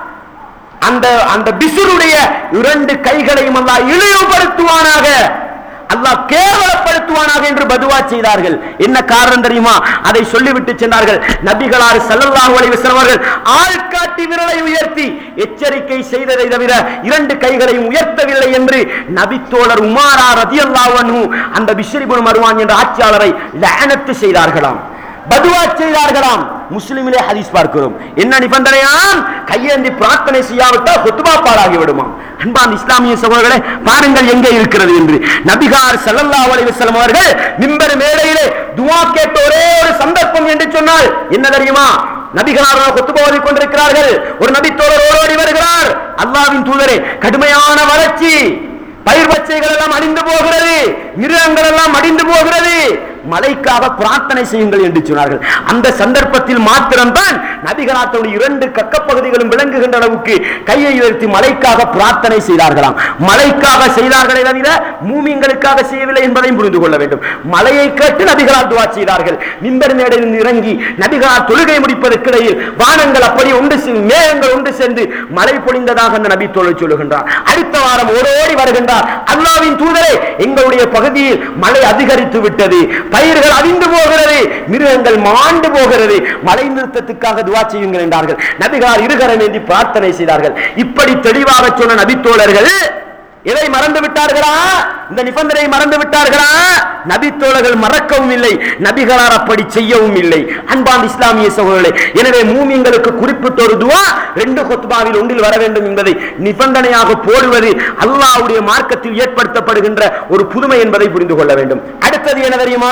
அந்த அந்த பிசுருடைய இரண்டு கைகளையும் அல்லாஹ் இழிவுபடுத்துவானாக அல்லாஹ் கேவலப்படுத்துவானாக என்று பதுவா செய்தார்கள் என்ன காரணம் தெரியுமா அதை சொல்லிவிட்டு சென்றார்கள் நபிகளார் ஸல்லல்லாஹு அலைஹி வஸல்லம் அவர்கள் ஆள்காட்டி விரலை உயர்த்தி எச்சரிக்கை செய்ததை தவிர இரண்டு கைகளையும் உயர்த்தவில்லை என்று நபித்தோழர் உமாரா ரதியல்லாஹு அன்ஹு அந்த பிஷ்ரிபுன் மருவான் என்ற ஆட்சியாளரை லஅனத்து செய்தார்களாம் பதுவா செய்தார்களாம் முஸ்லிமிலே ஹதீஸ் பார்க்கிறோம் என்ன நிபந்தனையாம் கையேந்தி பிரார்த்தனை செய்யாவிட்டால் ஹுத்பா பாழாகி விடுமாம் அன்பான் இஸ்லாமிய சகோதரர்களே பாருங்கள் எங்கே இருக்கிறது என்று நபிகார் ஸல்லல்லாஹு அலைஹி வஸல்லம் அவர்கள் மிம்பர் மேடையிலே துஆ கேட்ட ஒரே ஒரு சந்தர்ப்பம் என்று சொன்னால் என்ன தெரியுமா நபிகளார் கொத்துபா ஓதிக் கொண்டிருக்கிறார்கள் ஒரு நபித்தோழர் ஓடோடி வருகிறார் அல்லாஹ்வின் தூதரே கடுமையான வறட்சி பயிர் பச்சைகள் எல்லாம் அழிந்து போகிறது மிருகங்கள் எல்லாம் அடிந்து போகிறது மழைக்காக பிரார்த்தனை செய்யுங்கள் என்று சொன்னார்கள் அந்த சந்தர்ப்பத்தில் மாத்திரம்தான் நபிகளாத்தோடு இரண்டு கக்கப்பகுதிகளும் விளங்குகின்ற அளவுக்கு கையை உயர்த்தி மழைக்காக பிரார்த்தனை செய்தார்களாம் மழைக்காக செய்தார்களே தவிர மூமிங்களுக்காக செய்யவில்லை என்பதையும் புரிந்து கொள்ள வேண்டும் மழையை கேட்டு நபிகளால் துவா செய்தார்கள் மிம்பர் மேடையில் இறங்கி நபிகளால் தொழுகை முடிப்பதற்கிடையில் வானங்கள் அப்படி ஒன்று செ- மேகங்கள் ஒன்று சேர்ந்து மழை பொழிந்ததாக அந்த நபி தோழர் சொல்லுகின்றார் அடுத்த வாரம் ஓடோடி வருகின்றார் அல்லாவின் தூதரே எங்களுடைய பகுதியில் மழை அதிகரித்து விட்டது பயிர்கள் அழிந்து போகிறது மிருகங்கள் மாண்டு போகிறது மழை நிறுத்தத்துக்காக துவா செய்யுங்கள் என்றார்கள் நபிகளார் இருகரம் ஏந்தி பிரார்த்தனை செய்தார்கள் இப்படி தெளிவாக சொன்ன நபித்தோழர்கள் எதை மறந்து விட்டார்களா இந்த நிபந்தனை மறந்து விட்டார்களா நபித்தோழர்கள் மறக்கவும் இல்லை நபிகளார் அப்படி செய்யவும் இல்லை அன்பான் இஸ்லாமிய சகோதரர்களே எனவே மூமியங்களுக்கு குறிப்பிட்ட ஒரு துவா ரெண்டு கொத்பாவில் ஒன்றில் வர வேண்டும் என்பதை நிபந்தனையாக போடுவது அல்லாஹ்வுடைய மார்க்கத்தில் ஏற்படுத்தப்படுகின்ற ஒரு புதுமை என்பதை புரிந்து கொள்ள வேண்டும் அடுத்தது என்ன தெரியுமா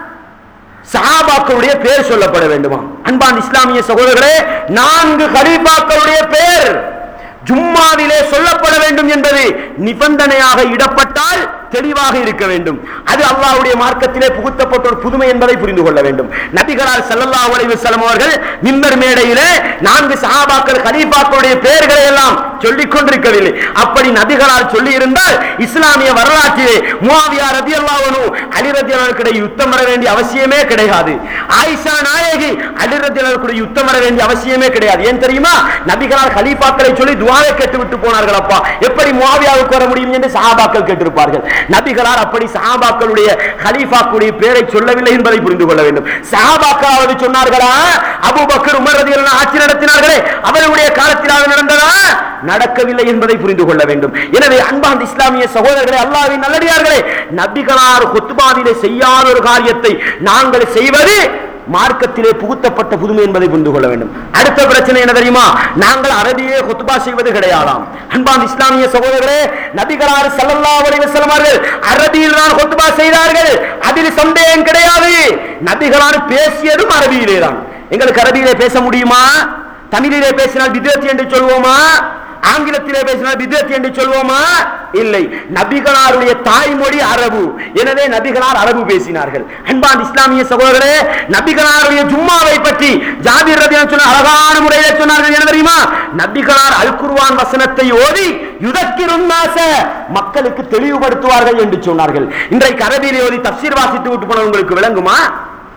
சஹாபாக்களுடைய பேர் சொல்லப்பட வேண்டுமா அன்பான் இஸ்லாமிய சகோதரர்களே நான்கு கலீஃபாக்களுடைய பேர் ஜும்மாவிலே சொல்லப்பட வேண்டும் என்பது நிபந்தனையாக இடப்பட்டால் தெளிவாக இருக்க வேண்டும் அது அல்லாஹ்வுடைய மார்க்கத்திலே புகுத்தப்பட்ட ஒரு புதுமை என்பதை புரிந்து கொள்ள வேண்டும் நபிகளார் ஸல்லல்லாஹு அலைஹி வஸல்லம் அவர்கள் மிம்பர் மேடையிலே நான்கு சஹாபாக்கள் கலீஃபாக்களுடைய பெயர்களை எல்லாம் சொல்லிக் கொண்டிருக்கவில்லை அப்படி நபிகளால் சொல்லி இருந்தால் இஸ்லாமிய வரலாற்றிலே முஆவியா ரதியல்லாஹு அன்ஹு அலி ரதியல்லாஹு கிடை யுத்தம் வர வேண்டிய அவசியமே கிடையாது ஆயிஷா நாயகி அலி ரதியல்லாஹு கூட யுத்தம் வர வேண்டிய அவசியமே கிடையாது ஏன் தெரியுமா நபிகளால் கலீஃபாக்களை சொல்லி துஆவை கேட்டு விட்டு போனார்கள் அப்பா எப்படி முஆவியாவுக்கு வர முடியும் என்று சஹாபாக்கள் கேட்டிருப்பார்கள் நபிகளார் அப்படி சஹாபாக்களுடைய கலீஃபாக்களுடைய பெயரை சொல்லவில்லை என்பதை புரிந்து கொள்ள வேண்டும் சஹாபாக்களாவது சொன்னார்களா அபூபக்கர் உமர் ரதியல்லாஹு ஆட்சி நடத்தினார்களே அவர்களுடைய காலத்திலாவது நடந்ததா நடக்கவில்லை என்பதை புரிந்து கொள்ள வேண்டும் எனவே அன்பாந்த இஸ்லாமிய சகோதரர்களே அல்லாஹ்வின் நல்லடியார்களே நபிகளார் குத்துபாவிலே செய்யாத ஒரு காரியத்தை நாங்கள் செய்வது மார்க்கத்திலே புகுத்தப்பட்ட புதுமை என்பதை புரிந்து கொள்ள வேண்டும் அடுத்த பிரச்சனை என்ன தெரியுமா நாங்கள் அரபியே குத்துபா செய்வது கிடையாதாம் அன்பான் இஸ்லாமிய சகோதரர்களே நபிகளார் ஸல்லல்லாஹு அலைஹி வஸல்லம் அவர்கள் அரபியில் தான் குத்துபா செய்தார்கள் அதில் சந்தேகம் கிடையாது நபிகளார் பேசியதும் அரபியிலே தான் எங்களுக்கு அரபியிலே பேச முடியுமா தமிழிலே பேசினால் விதேத்தி என்று சொல்வோமா ஆங்கிலத்திலே பேசினால் விதேத்தி என்று சொல்வோமா இல்லை நபிகளாருடைய தாய்மொழி அரபு எனவே நபிகளார் அரபு பேசினார்கள் அன்பான் இஸ்லாமிய சகோதரரே நபிகளாருடைய ஜும்மாவை பற்றி ஜாபீர் ரதி சொன்ன அழகான முறையிலே சொன்னார்கள் என்ன தெரியுமா நபிகளார் அல் குர்ஆன் வசனத்தை ஓதி யுதக்கிரும் நாச மக்களுக்கு தெளிவுபடுத்துவார்கள் என்று சொன்னார்கள் இன்றைக்கு அரபியிலே ஓதி தப்சீர் வாசித்து விட்டு போன உங்களுக்கு விளங்குமா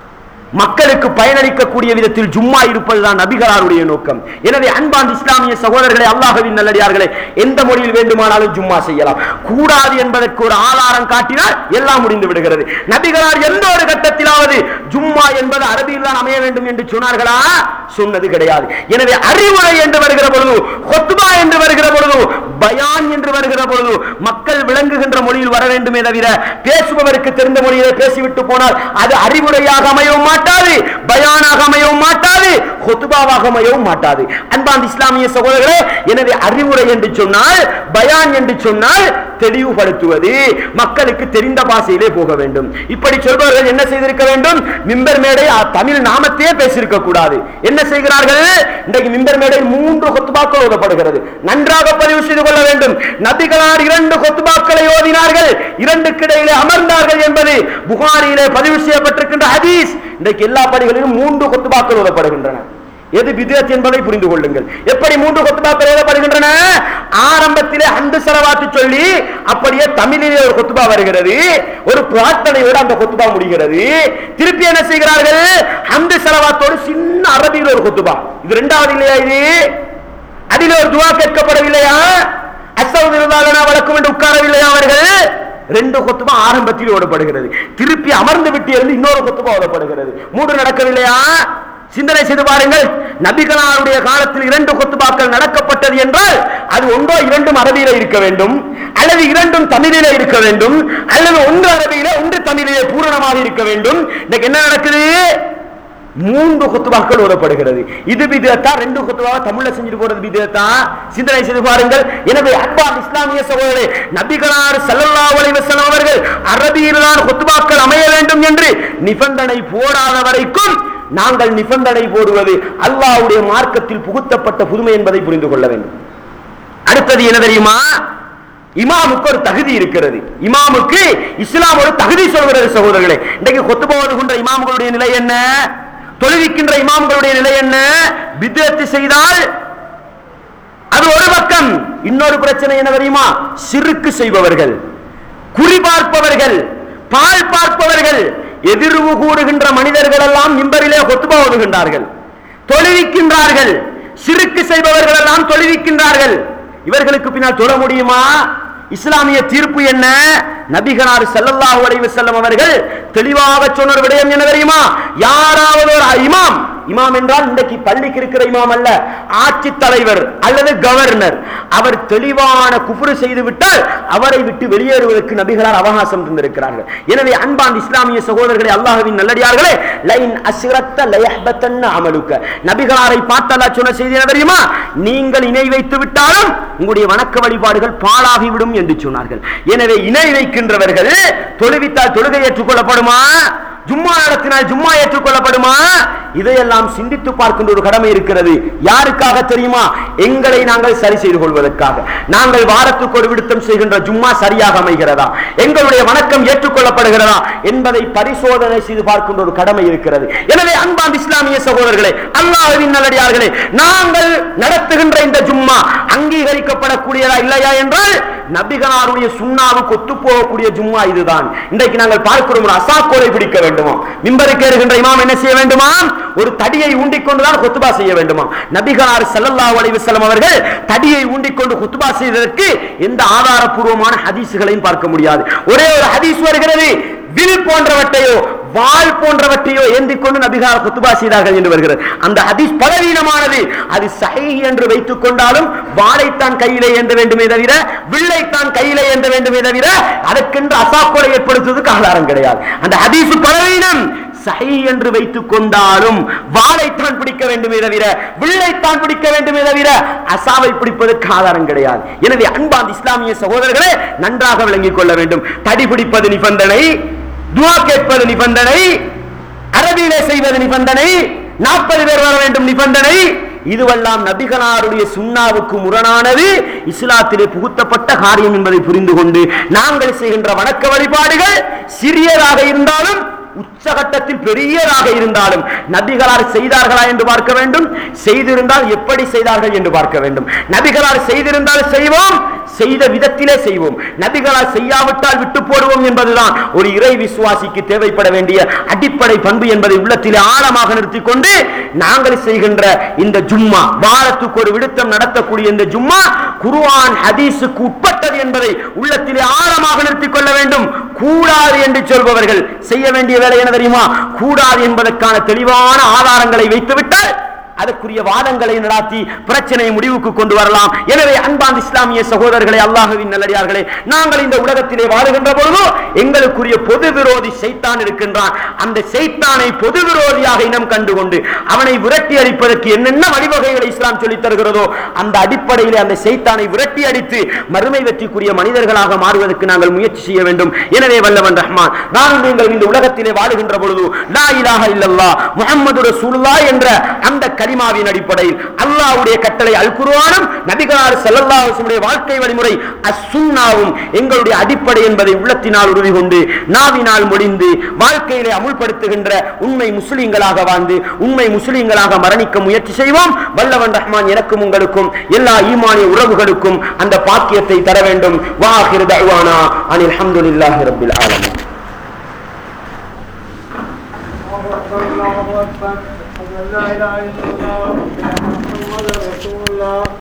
மக்களுக்கு பயனளிக்கக்கூடிய விதத்தில் ஜும்மா இருப்பதுதான் நபிகளாருடைய நோக்கம் எனவே அன்பான் இஸ்லாமிய சகோதரர்களை அல்லாஹ்வின் நல்லடியார்களே எந்த மொழியில் வேண்டுமானாலும் ஜும்மா செய்யலாம் கூடாது என்பதற்கு ஒரு ஆதாரம் காட்டினால் எல்லாம் முடிந்து விடுகிறது நபிகளார் எந்த ஒரு கட்டத்திலாவது ஜும்மா என்பது அரபியில் தான் அமைய வேண்டும் என்று சொன்னார்களா சொன்னது கிடையாது எனவே அறிவுரை என்று வருகிற பொழுது ஹொத்துபா என்று வருகிற பொழுது பயான் என்று வருகிற பொழுது மக்கள் விளங்குகின்ற மொழியில் வர வேண்டுமே தவிர பேசுபவருக்கு தெரிந்த மொழியிலே பேசிவிட்டு போனால் அது அறிவுரையாக அமையவும் மாட்டாது பயானாக அமையவும் மாட்டாது ஹொத்துபாவாக அமையவும் மாட்டாது அன்பான் இஸ்லாமிய சகோதரர்களே எனவே அறிவுரை என்று சொன்னால் பயான் என்று சொன்னால் தெளிவுபடுத்துவது மக்களுக்கு தெரிந்த பாஷையிலே போக வேண்டும் இப்படி சொல்பவர்கள் என்ன செய்திருக்க வேண்டும் மிம்பர் மேடை அ, தமிழ் நாமத்தையே பேசியிருக்க கூடாது என்ன செய்கிறார்கள் இன்றைக்கு மிம்பர் மேடை மூன்று கொத்துபாக்கள் ஓதப்படுகிறது நன்றாக பதிவு செய்து கொள்ள வேண்டும் நபிகளார் இரண்டு கொத்துபாக்களை ஓதினார்கள் இரண்டுக்கு இடையிலே அமர்ந்தார்கள் என்பது புகாரியிலே பதிவு செய்யப்பட்டிருக்கின்ற ஹதீஸ் இன்றைக்கு எல்லா பணிகளிலும் மூன்று கொத்துபாக்கள் ஓதப்படுகின்றன எது பிதத் என்பதை புரிந்து கொள்ளுங்கள் எப்படி மூன்று கொத்துபாக்கள் எழுதப்படுகின்றன ஆரம்பத்திலே அந்து செலவாத்து சொல்லி அப்படியே தமிழிலே ஒரு கொத்துபா வருகிறது ஒரு பிரார்த்தனையோடு அந்த கொத்துபா முடிகிறது திருப்பி என்ன செய்கிறார்கள் அந்து செலவாத்தோடு சின்ன அரபியில் ஒரு கொத்துபா இது இரண்டாவது இல்லையா இது அதில் ஒரு துவா கேட்கப்படவில்லையா அசவுது இருந்தாலும் வழக்கம் என்று உட்காரவில்லையா அவர்கள் ரெண்டு கொத்துபா ஆரம்பத்தில் ஓடப்படுகிறது திருப்பி அமர்ந்து விட்டு இருந்து இன்னொரு கொத்துபா ஓடப்படுகிறது மூன்று நடக்கவில்லையா சிந்தனை செய்து பாருங்கள் நபிகளாருடைய காலத்தில் இரண்டு கொத்துபாக்கள் நடக்கப்பட்டது என்றால் அது ஒன்றோ இரண்டும் அரபியில இருக்க வேண்டும் அல்லது இரண்டும் தமிழிலே இருக்க வேண்டும் அல்லது ஒன்று அரபியிலே ஒன்று தமிழிலே பூரணமாக இருக்க வேண்டும் இன்னைக்கு என்ன நடக்குது மூன்று குத்துபாக்கள் ஓதப்படுகிறது இது விதத்தா ரெண்டு குத்துபாவை தமிழ்ல செஞ்சுட்டு போறது விதத்தா சிந்தனை செய்து பாருங்கள் எனவே அன்பான் இஸ்லாமிய சகோதரே நபிகளார் ஸல்லல்லாஹு அலைஹி வஸல்லம் அவர்கள் அரபியில் தான் குத்துபாக்கள் அமைய வேண்டும் என்று நிபந்தனை போடாத வரைக்கும் நாங்கள் நிபந்தனை போடுவது அல்லாஹ்வுடைய மார்க்கத்தில் புகுத்தப்பட்ட புதுமை என்பதை புரிந்து கொள்ள வேண்டும் அடுத்தது என்ன தெரியுமா இமாமுக்கு ஒரு தகுதி இருக்கிறது இமாமுக்கு இஸ்லாம் ஒரு தகுதி சொல்கிறது சகோதரர்களே இன்றைக்கு கொத்து போவதுகின்ற இமாம்களுடைய நிலை என்ன தொழுவிக்கின்ற இமாம்களுடைய நிலை என்ன விதத்து செய்தால் அது ஒரு பக்கம் இன்னொரு பிரச்சனை என்ன தெரியுமா சிறுக்கு செய்பவர்கள் குறி பார்ப்பவர்கள் பால் பார்ப்பவர்கள் எதிர்வு கூடுகின்ற மனிதர்கள் எல்லாம் மிம்பரிலே கொத்துபா ஓதுகின்றார்கள் தொழுவிக்கின்றார்கள் சிறுக்கு செய்பவர்கள் எல்லாம் தொழுவிக்கின்றார்கள் இவர்களுக்கு பின்னால் தொழ முடியுமா இஸ்லாமிய தீர்ப்பு என்ன நபிகளார் ஸல்லல்லாஹு அலைஹி வஸல்லம் அவர்கள் தெளிவாக சொன்ன ஒரு விடயம் என்ன தெரியுமா யாராவது ஒரு இமாம் இமாம் என்றால் இன்றைக்கு பள்ளிக்கு இருக்கிற இமாம் அல்ல ஆட்சி தலைவர் அல்லது கவர்னர் அவர் தெளிவான குஃப்ரு செய்து விட்டால் அவரை விட்டு வெளியேறுவதற்கு நபிகளார் அவகாசம் தந்திருக்கிறார்கள் எனவே அன்பான் இஸ்லாமிய சகோதரர்களே அல்லாஹ்வின் நல்லடியார்களே லைன் அஸ்ரத்த லயஹ்பத்தன்ன அமலுக்க நபிகளாரை பார்த்து அல்லாஹ் சொன்ன செய்தி என்ன தெரியுமா நீங்கள் இணை வைத்து விட்டாலும் உங்களுடைய வணக்க வழிபாடுகள் பாழாகிவிடும் என்று சொன்னார்கள் எனவே இணை வைக்கின்றவர்கள் தொழுவித்தால் தொழுகை ஏற்றுக்கொள்ளப்படுமா ஜும்மா நடத்தினால் ஜும்மா ஏற்றுக்கொள்ளப்படுமா இதையெல்லாம் சிந்தித்து பார்க்கின்ற ஒரு கடமை இருக்கிறது யாருக்காக தெரியுமா எங்களை நாங்கள் சரி செய்து கொள்வதற்காக நாங்கள் வாரத்துக்கு ஒரு விடுத்தம் செய்கின்ற ஜும்மா சரியாக அமைகிறதா எங்களுடைய வணக்கம் ஏற்றுக்கொள்ளப்படுகிறதா என்பதை பரிசோதனை செய்து பார்க்கின்ற ஒரு கடமை இருக்கிறது எனவே அன்பான் இஸ்லாமிய சகோதரர்களே அல்லாஹ்வின் நல்லடியார்களே நாங்கள் நடத்துகின்ற இந்த ஜும்மா அங்கீகரிக்கப்படக்கூடியதா இல்லையா என்றால் நபிகளாருடைய சுண்ணாவுக்கு ஒத்து போகக்கூடிய ஜும்மா இதுதான் இன்றைக்கு நாங்கள் பார்க்கிறோம் ஒரு அசாக்கோலை பிடிக்க வேண்டுமா மிம்பருக்கு ஏறுகின்ற இமாம் என்ன செய்ய வேண்டுமா ஒரு தடியை ஊண்டிக்கொண்டுதான் குத்துபா செய்ய வேண்டுமா நபிகளார் ஸல்லல்லாஹு அலைஹி வஸல்லம் அவர்கள் தடியை ஊண்டிக்கொண்டு குத்துபா செய்ததற்கு எந்த ஆதாரபூர்வமான ஹதீஸ்களையும் பார்க்க முடியாது ஒரே ஒரு ஹதீஸ் வருகிறது வில் போன்றவற்றையோ வாள் போன்றவற்றையோ ஏந்தி கொண்டு நபிகார் குத்துபா செய்தார்கள் என்று வருகிறது அந்த ஹதீஸ் பலவீனமானது அது சஹீஹ் என்று வைத்துக் கொண்டாலும் வாளைத்தான் கையிலே ஏந்த வேண்டுமே தவிர வில்லைத்தான் கையிலே ஏந்த வேண்டுமே தவிர அதற்கென்று அசாக்கோலை ஏற்படுத்துவதற்கு ஆதாரம் கிடையாது அந்த ஹதீஸ் பலவீனம் சஹி என்று வைத்துக் கொண்டாலும் வாளைத்தான் பிடிக்க வேண்டுமே தவிர வில்லைத்தான் பிடிக்க வேண்டுமே தவிர அசாவை பிடிப்பதற்கு ஆதாரம் கிடையாது எனவே அன்பாந்த இஸ்லாமிய சகோதரர்களே நன்றாக விளங்கிக் கொள்ள வேண்டும் தடி பிடிப்பது நிபந்தனை துவா கேட்பது நிபந்தனை அரபியிலே செய்வது நிபந்தனை நாற்பது பேர் வர வேண்டும் நிபந்தனை இதுவெல்லாம் நபிகளாருடைய சுண்ணாவுக்கு முரணானது இஸ்லாத்திலே புகுத்தப்பட்ட காரியம் என்பதை புரிந்து கொண்டு நாங்கள் செய்கின்ற வணக்க வழிபாடுகள் சிறியதாக இருந்தாலும் உச்ச உச்சகட்டத்தில் பெரியதாக இருந்தாலும் நபிகளார் செய்தார்களா என்று பார்க்க வேண்டும் செய்திருந்தால் எப்படி செய்தார்கள் என்று பார்க்க வேண்டும் நபிகளார் செய்திருந்தால் செய்வோம் செய்த விதத்திலே செய்வோம் நபிகளால் செய்யாவிட்டால் விட்டு போடுவோம் என்பதுதான் ஒரு இறை விசுவாசிக்கு தேவைப்பட வேண்டிய அடிப்படை பண்பு என்பதை உள்ளத்திலே ஆழமாக நிறுத்திக் கொண்டு நாங்கள் செய்கின்ற இந்த ஜும்மா வாரத்துக்கு ஒரு விடுத்தம் நடத்தக்கூடிய இந்த ஜும்மா குர்ஆன் ஹதீஸுக்கு உட்பட்டது என்பதை உள்ளத்திலே ஆழமாக நிறுத்திக் கொள்ள வேண்டும் கூடாது என்று சொல்பவர்கள் செய்ய வேண்டிய வேலை என்ன தெரியுமா கூடாது என்பதற்கான தெளிவான ஆதாரங்களை வைத்துவிட்டால் அதற்குரிய வாதங்களை நடாத்தி பிரச்சனையை முடிவுக்கு கொண்டு வரலாம் எனவே அன்பான் இஸ்லாமிய சகோதரர்களே அல்லாஹுவின் நல்லடியார்களே நாங்கள் இந்த உலகத்திலே வாழுகின்ற பொழுதோ எங்களுக்குரிய பொது விரோதி சைத்தான் இருக்கின்றான் அந்த சைத்தானை பொது விரோதியாக இனம் கண்டுகொண்டு அவனை விரட்டி அடிப்பதற்கு என்னென்ன வழிவகைகளை இஸ்லாம் சொல்லித் தருகிறதோ அந்த அடிப்படையிலே அந்த சைத்தானை விரட்டி அடித்து மறுமை வெற்றிக்குரிய மனிதர்களாக மாறுவதற்கு நாங்கள் முயற்சி செய்ய வேண்டும் எனவே வல்லவன் ரஹ்மான் நான் நீங்கள் இந்த உலகத்திலே வாழுகின்ற பொழுது லா இலாஹ இல்லல்லாஹ் முஹம்மது ரசூலுல்லாஹ் என்ற அந்த கலிமாவின் அடிப்படையில் அல்லாஹ்வுடைய கட்டளை அல் குர்ஆனும் நபிகளார் ஸல்லல்லாஹு அலைஹி வஸல்லம் வாழ்க்கை வழிமுறை அஸ்-சுன்னாவும் எங்களுடைய அடிப்படை என்பதை உள்ளத்தினால் உறுதி கொண்டு நாவினால் முடிந்து வாழ்க்கையிலே அமுல்படுத்துகின்ற உண்மை முஸ்லிம்களாக வாழ்ந்து உண்மை முஸ்லிம்களாக மரணிக்க முயற்சி செய்வோம் வல்லவன் ரஹ்மான் எனக்கும் உங்களுக்கும் எல்லா ஈமானிய உறவுகளுக்கும் அந்த பாக்கியத்தை தர வேண்டும் வாஹிர் தஅவானா அனில் ஹம்துலில்லாஹி ரப்பில் ஆலமீன் الله أكبر الله أكبر أشهد أن لا إله إلا الله محمد رسول الله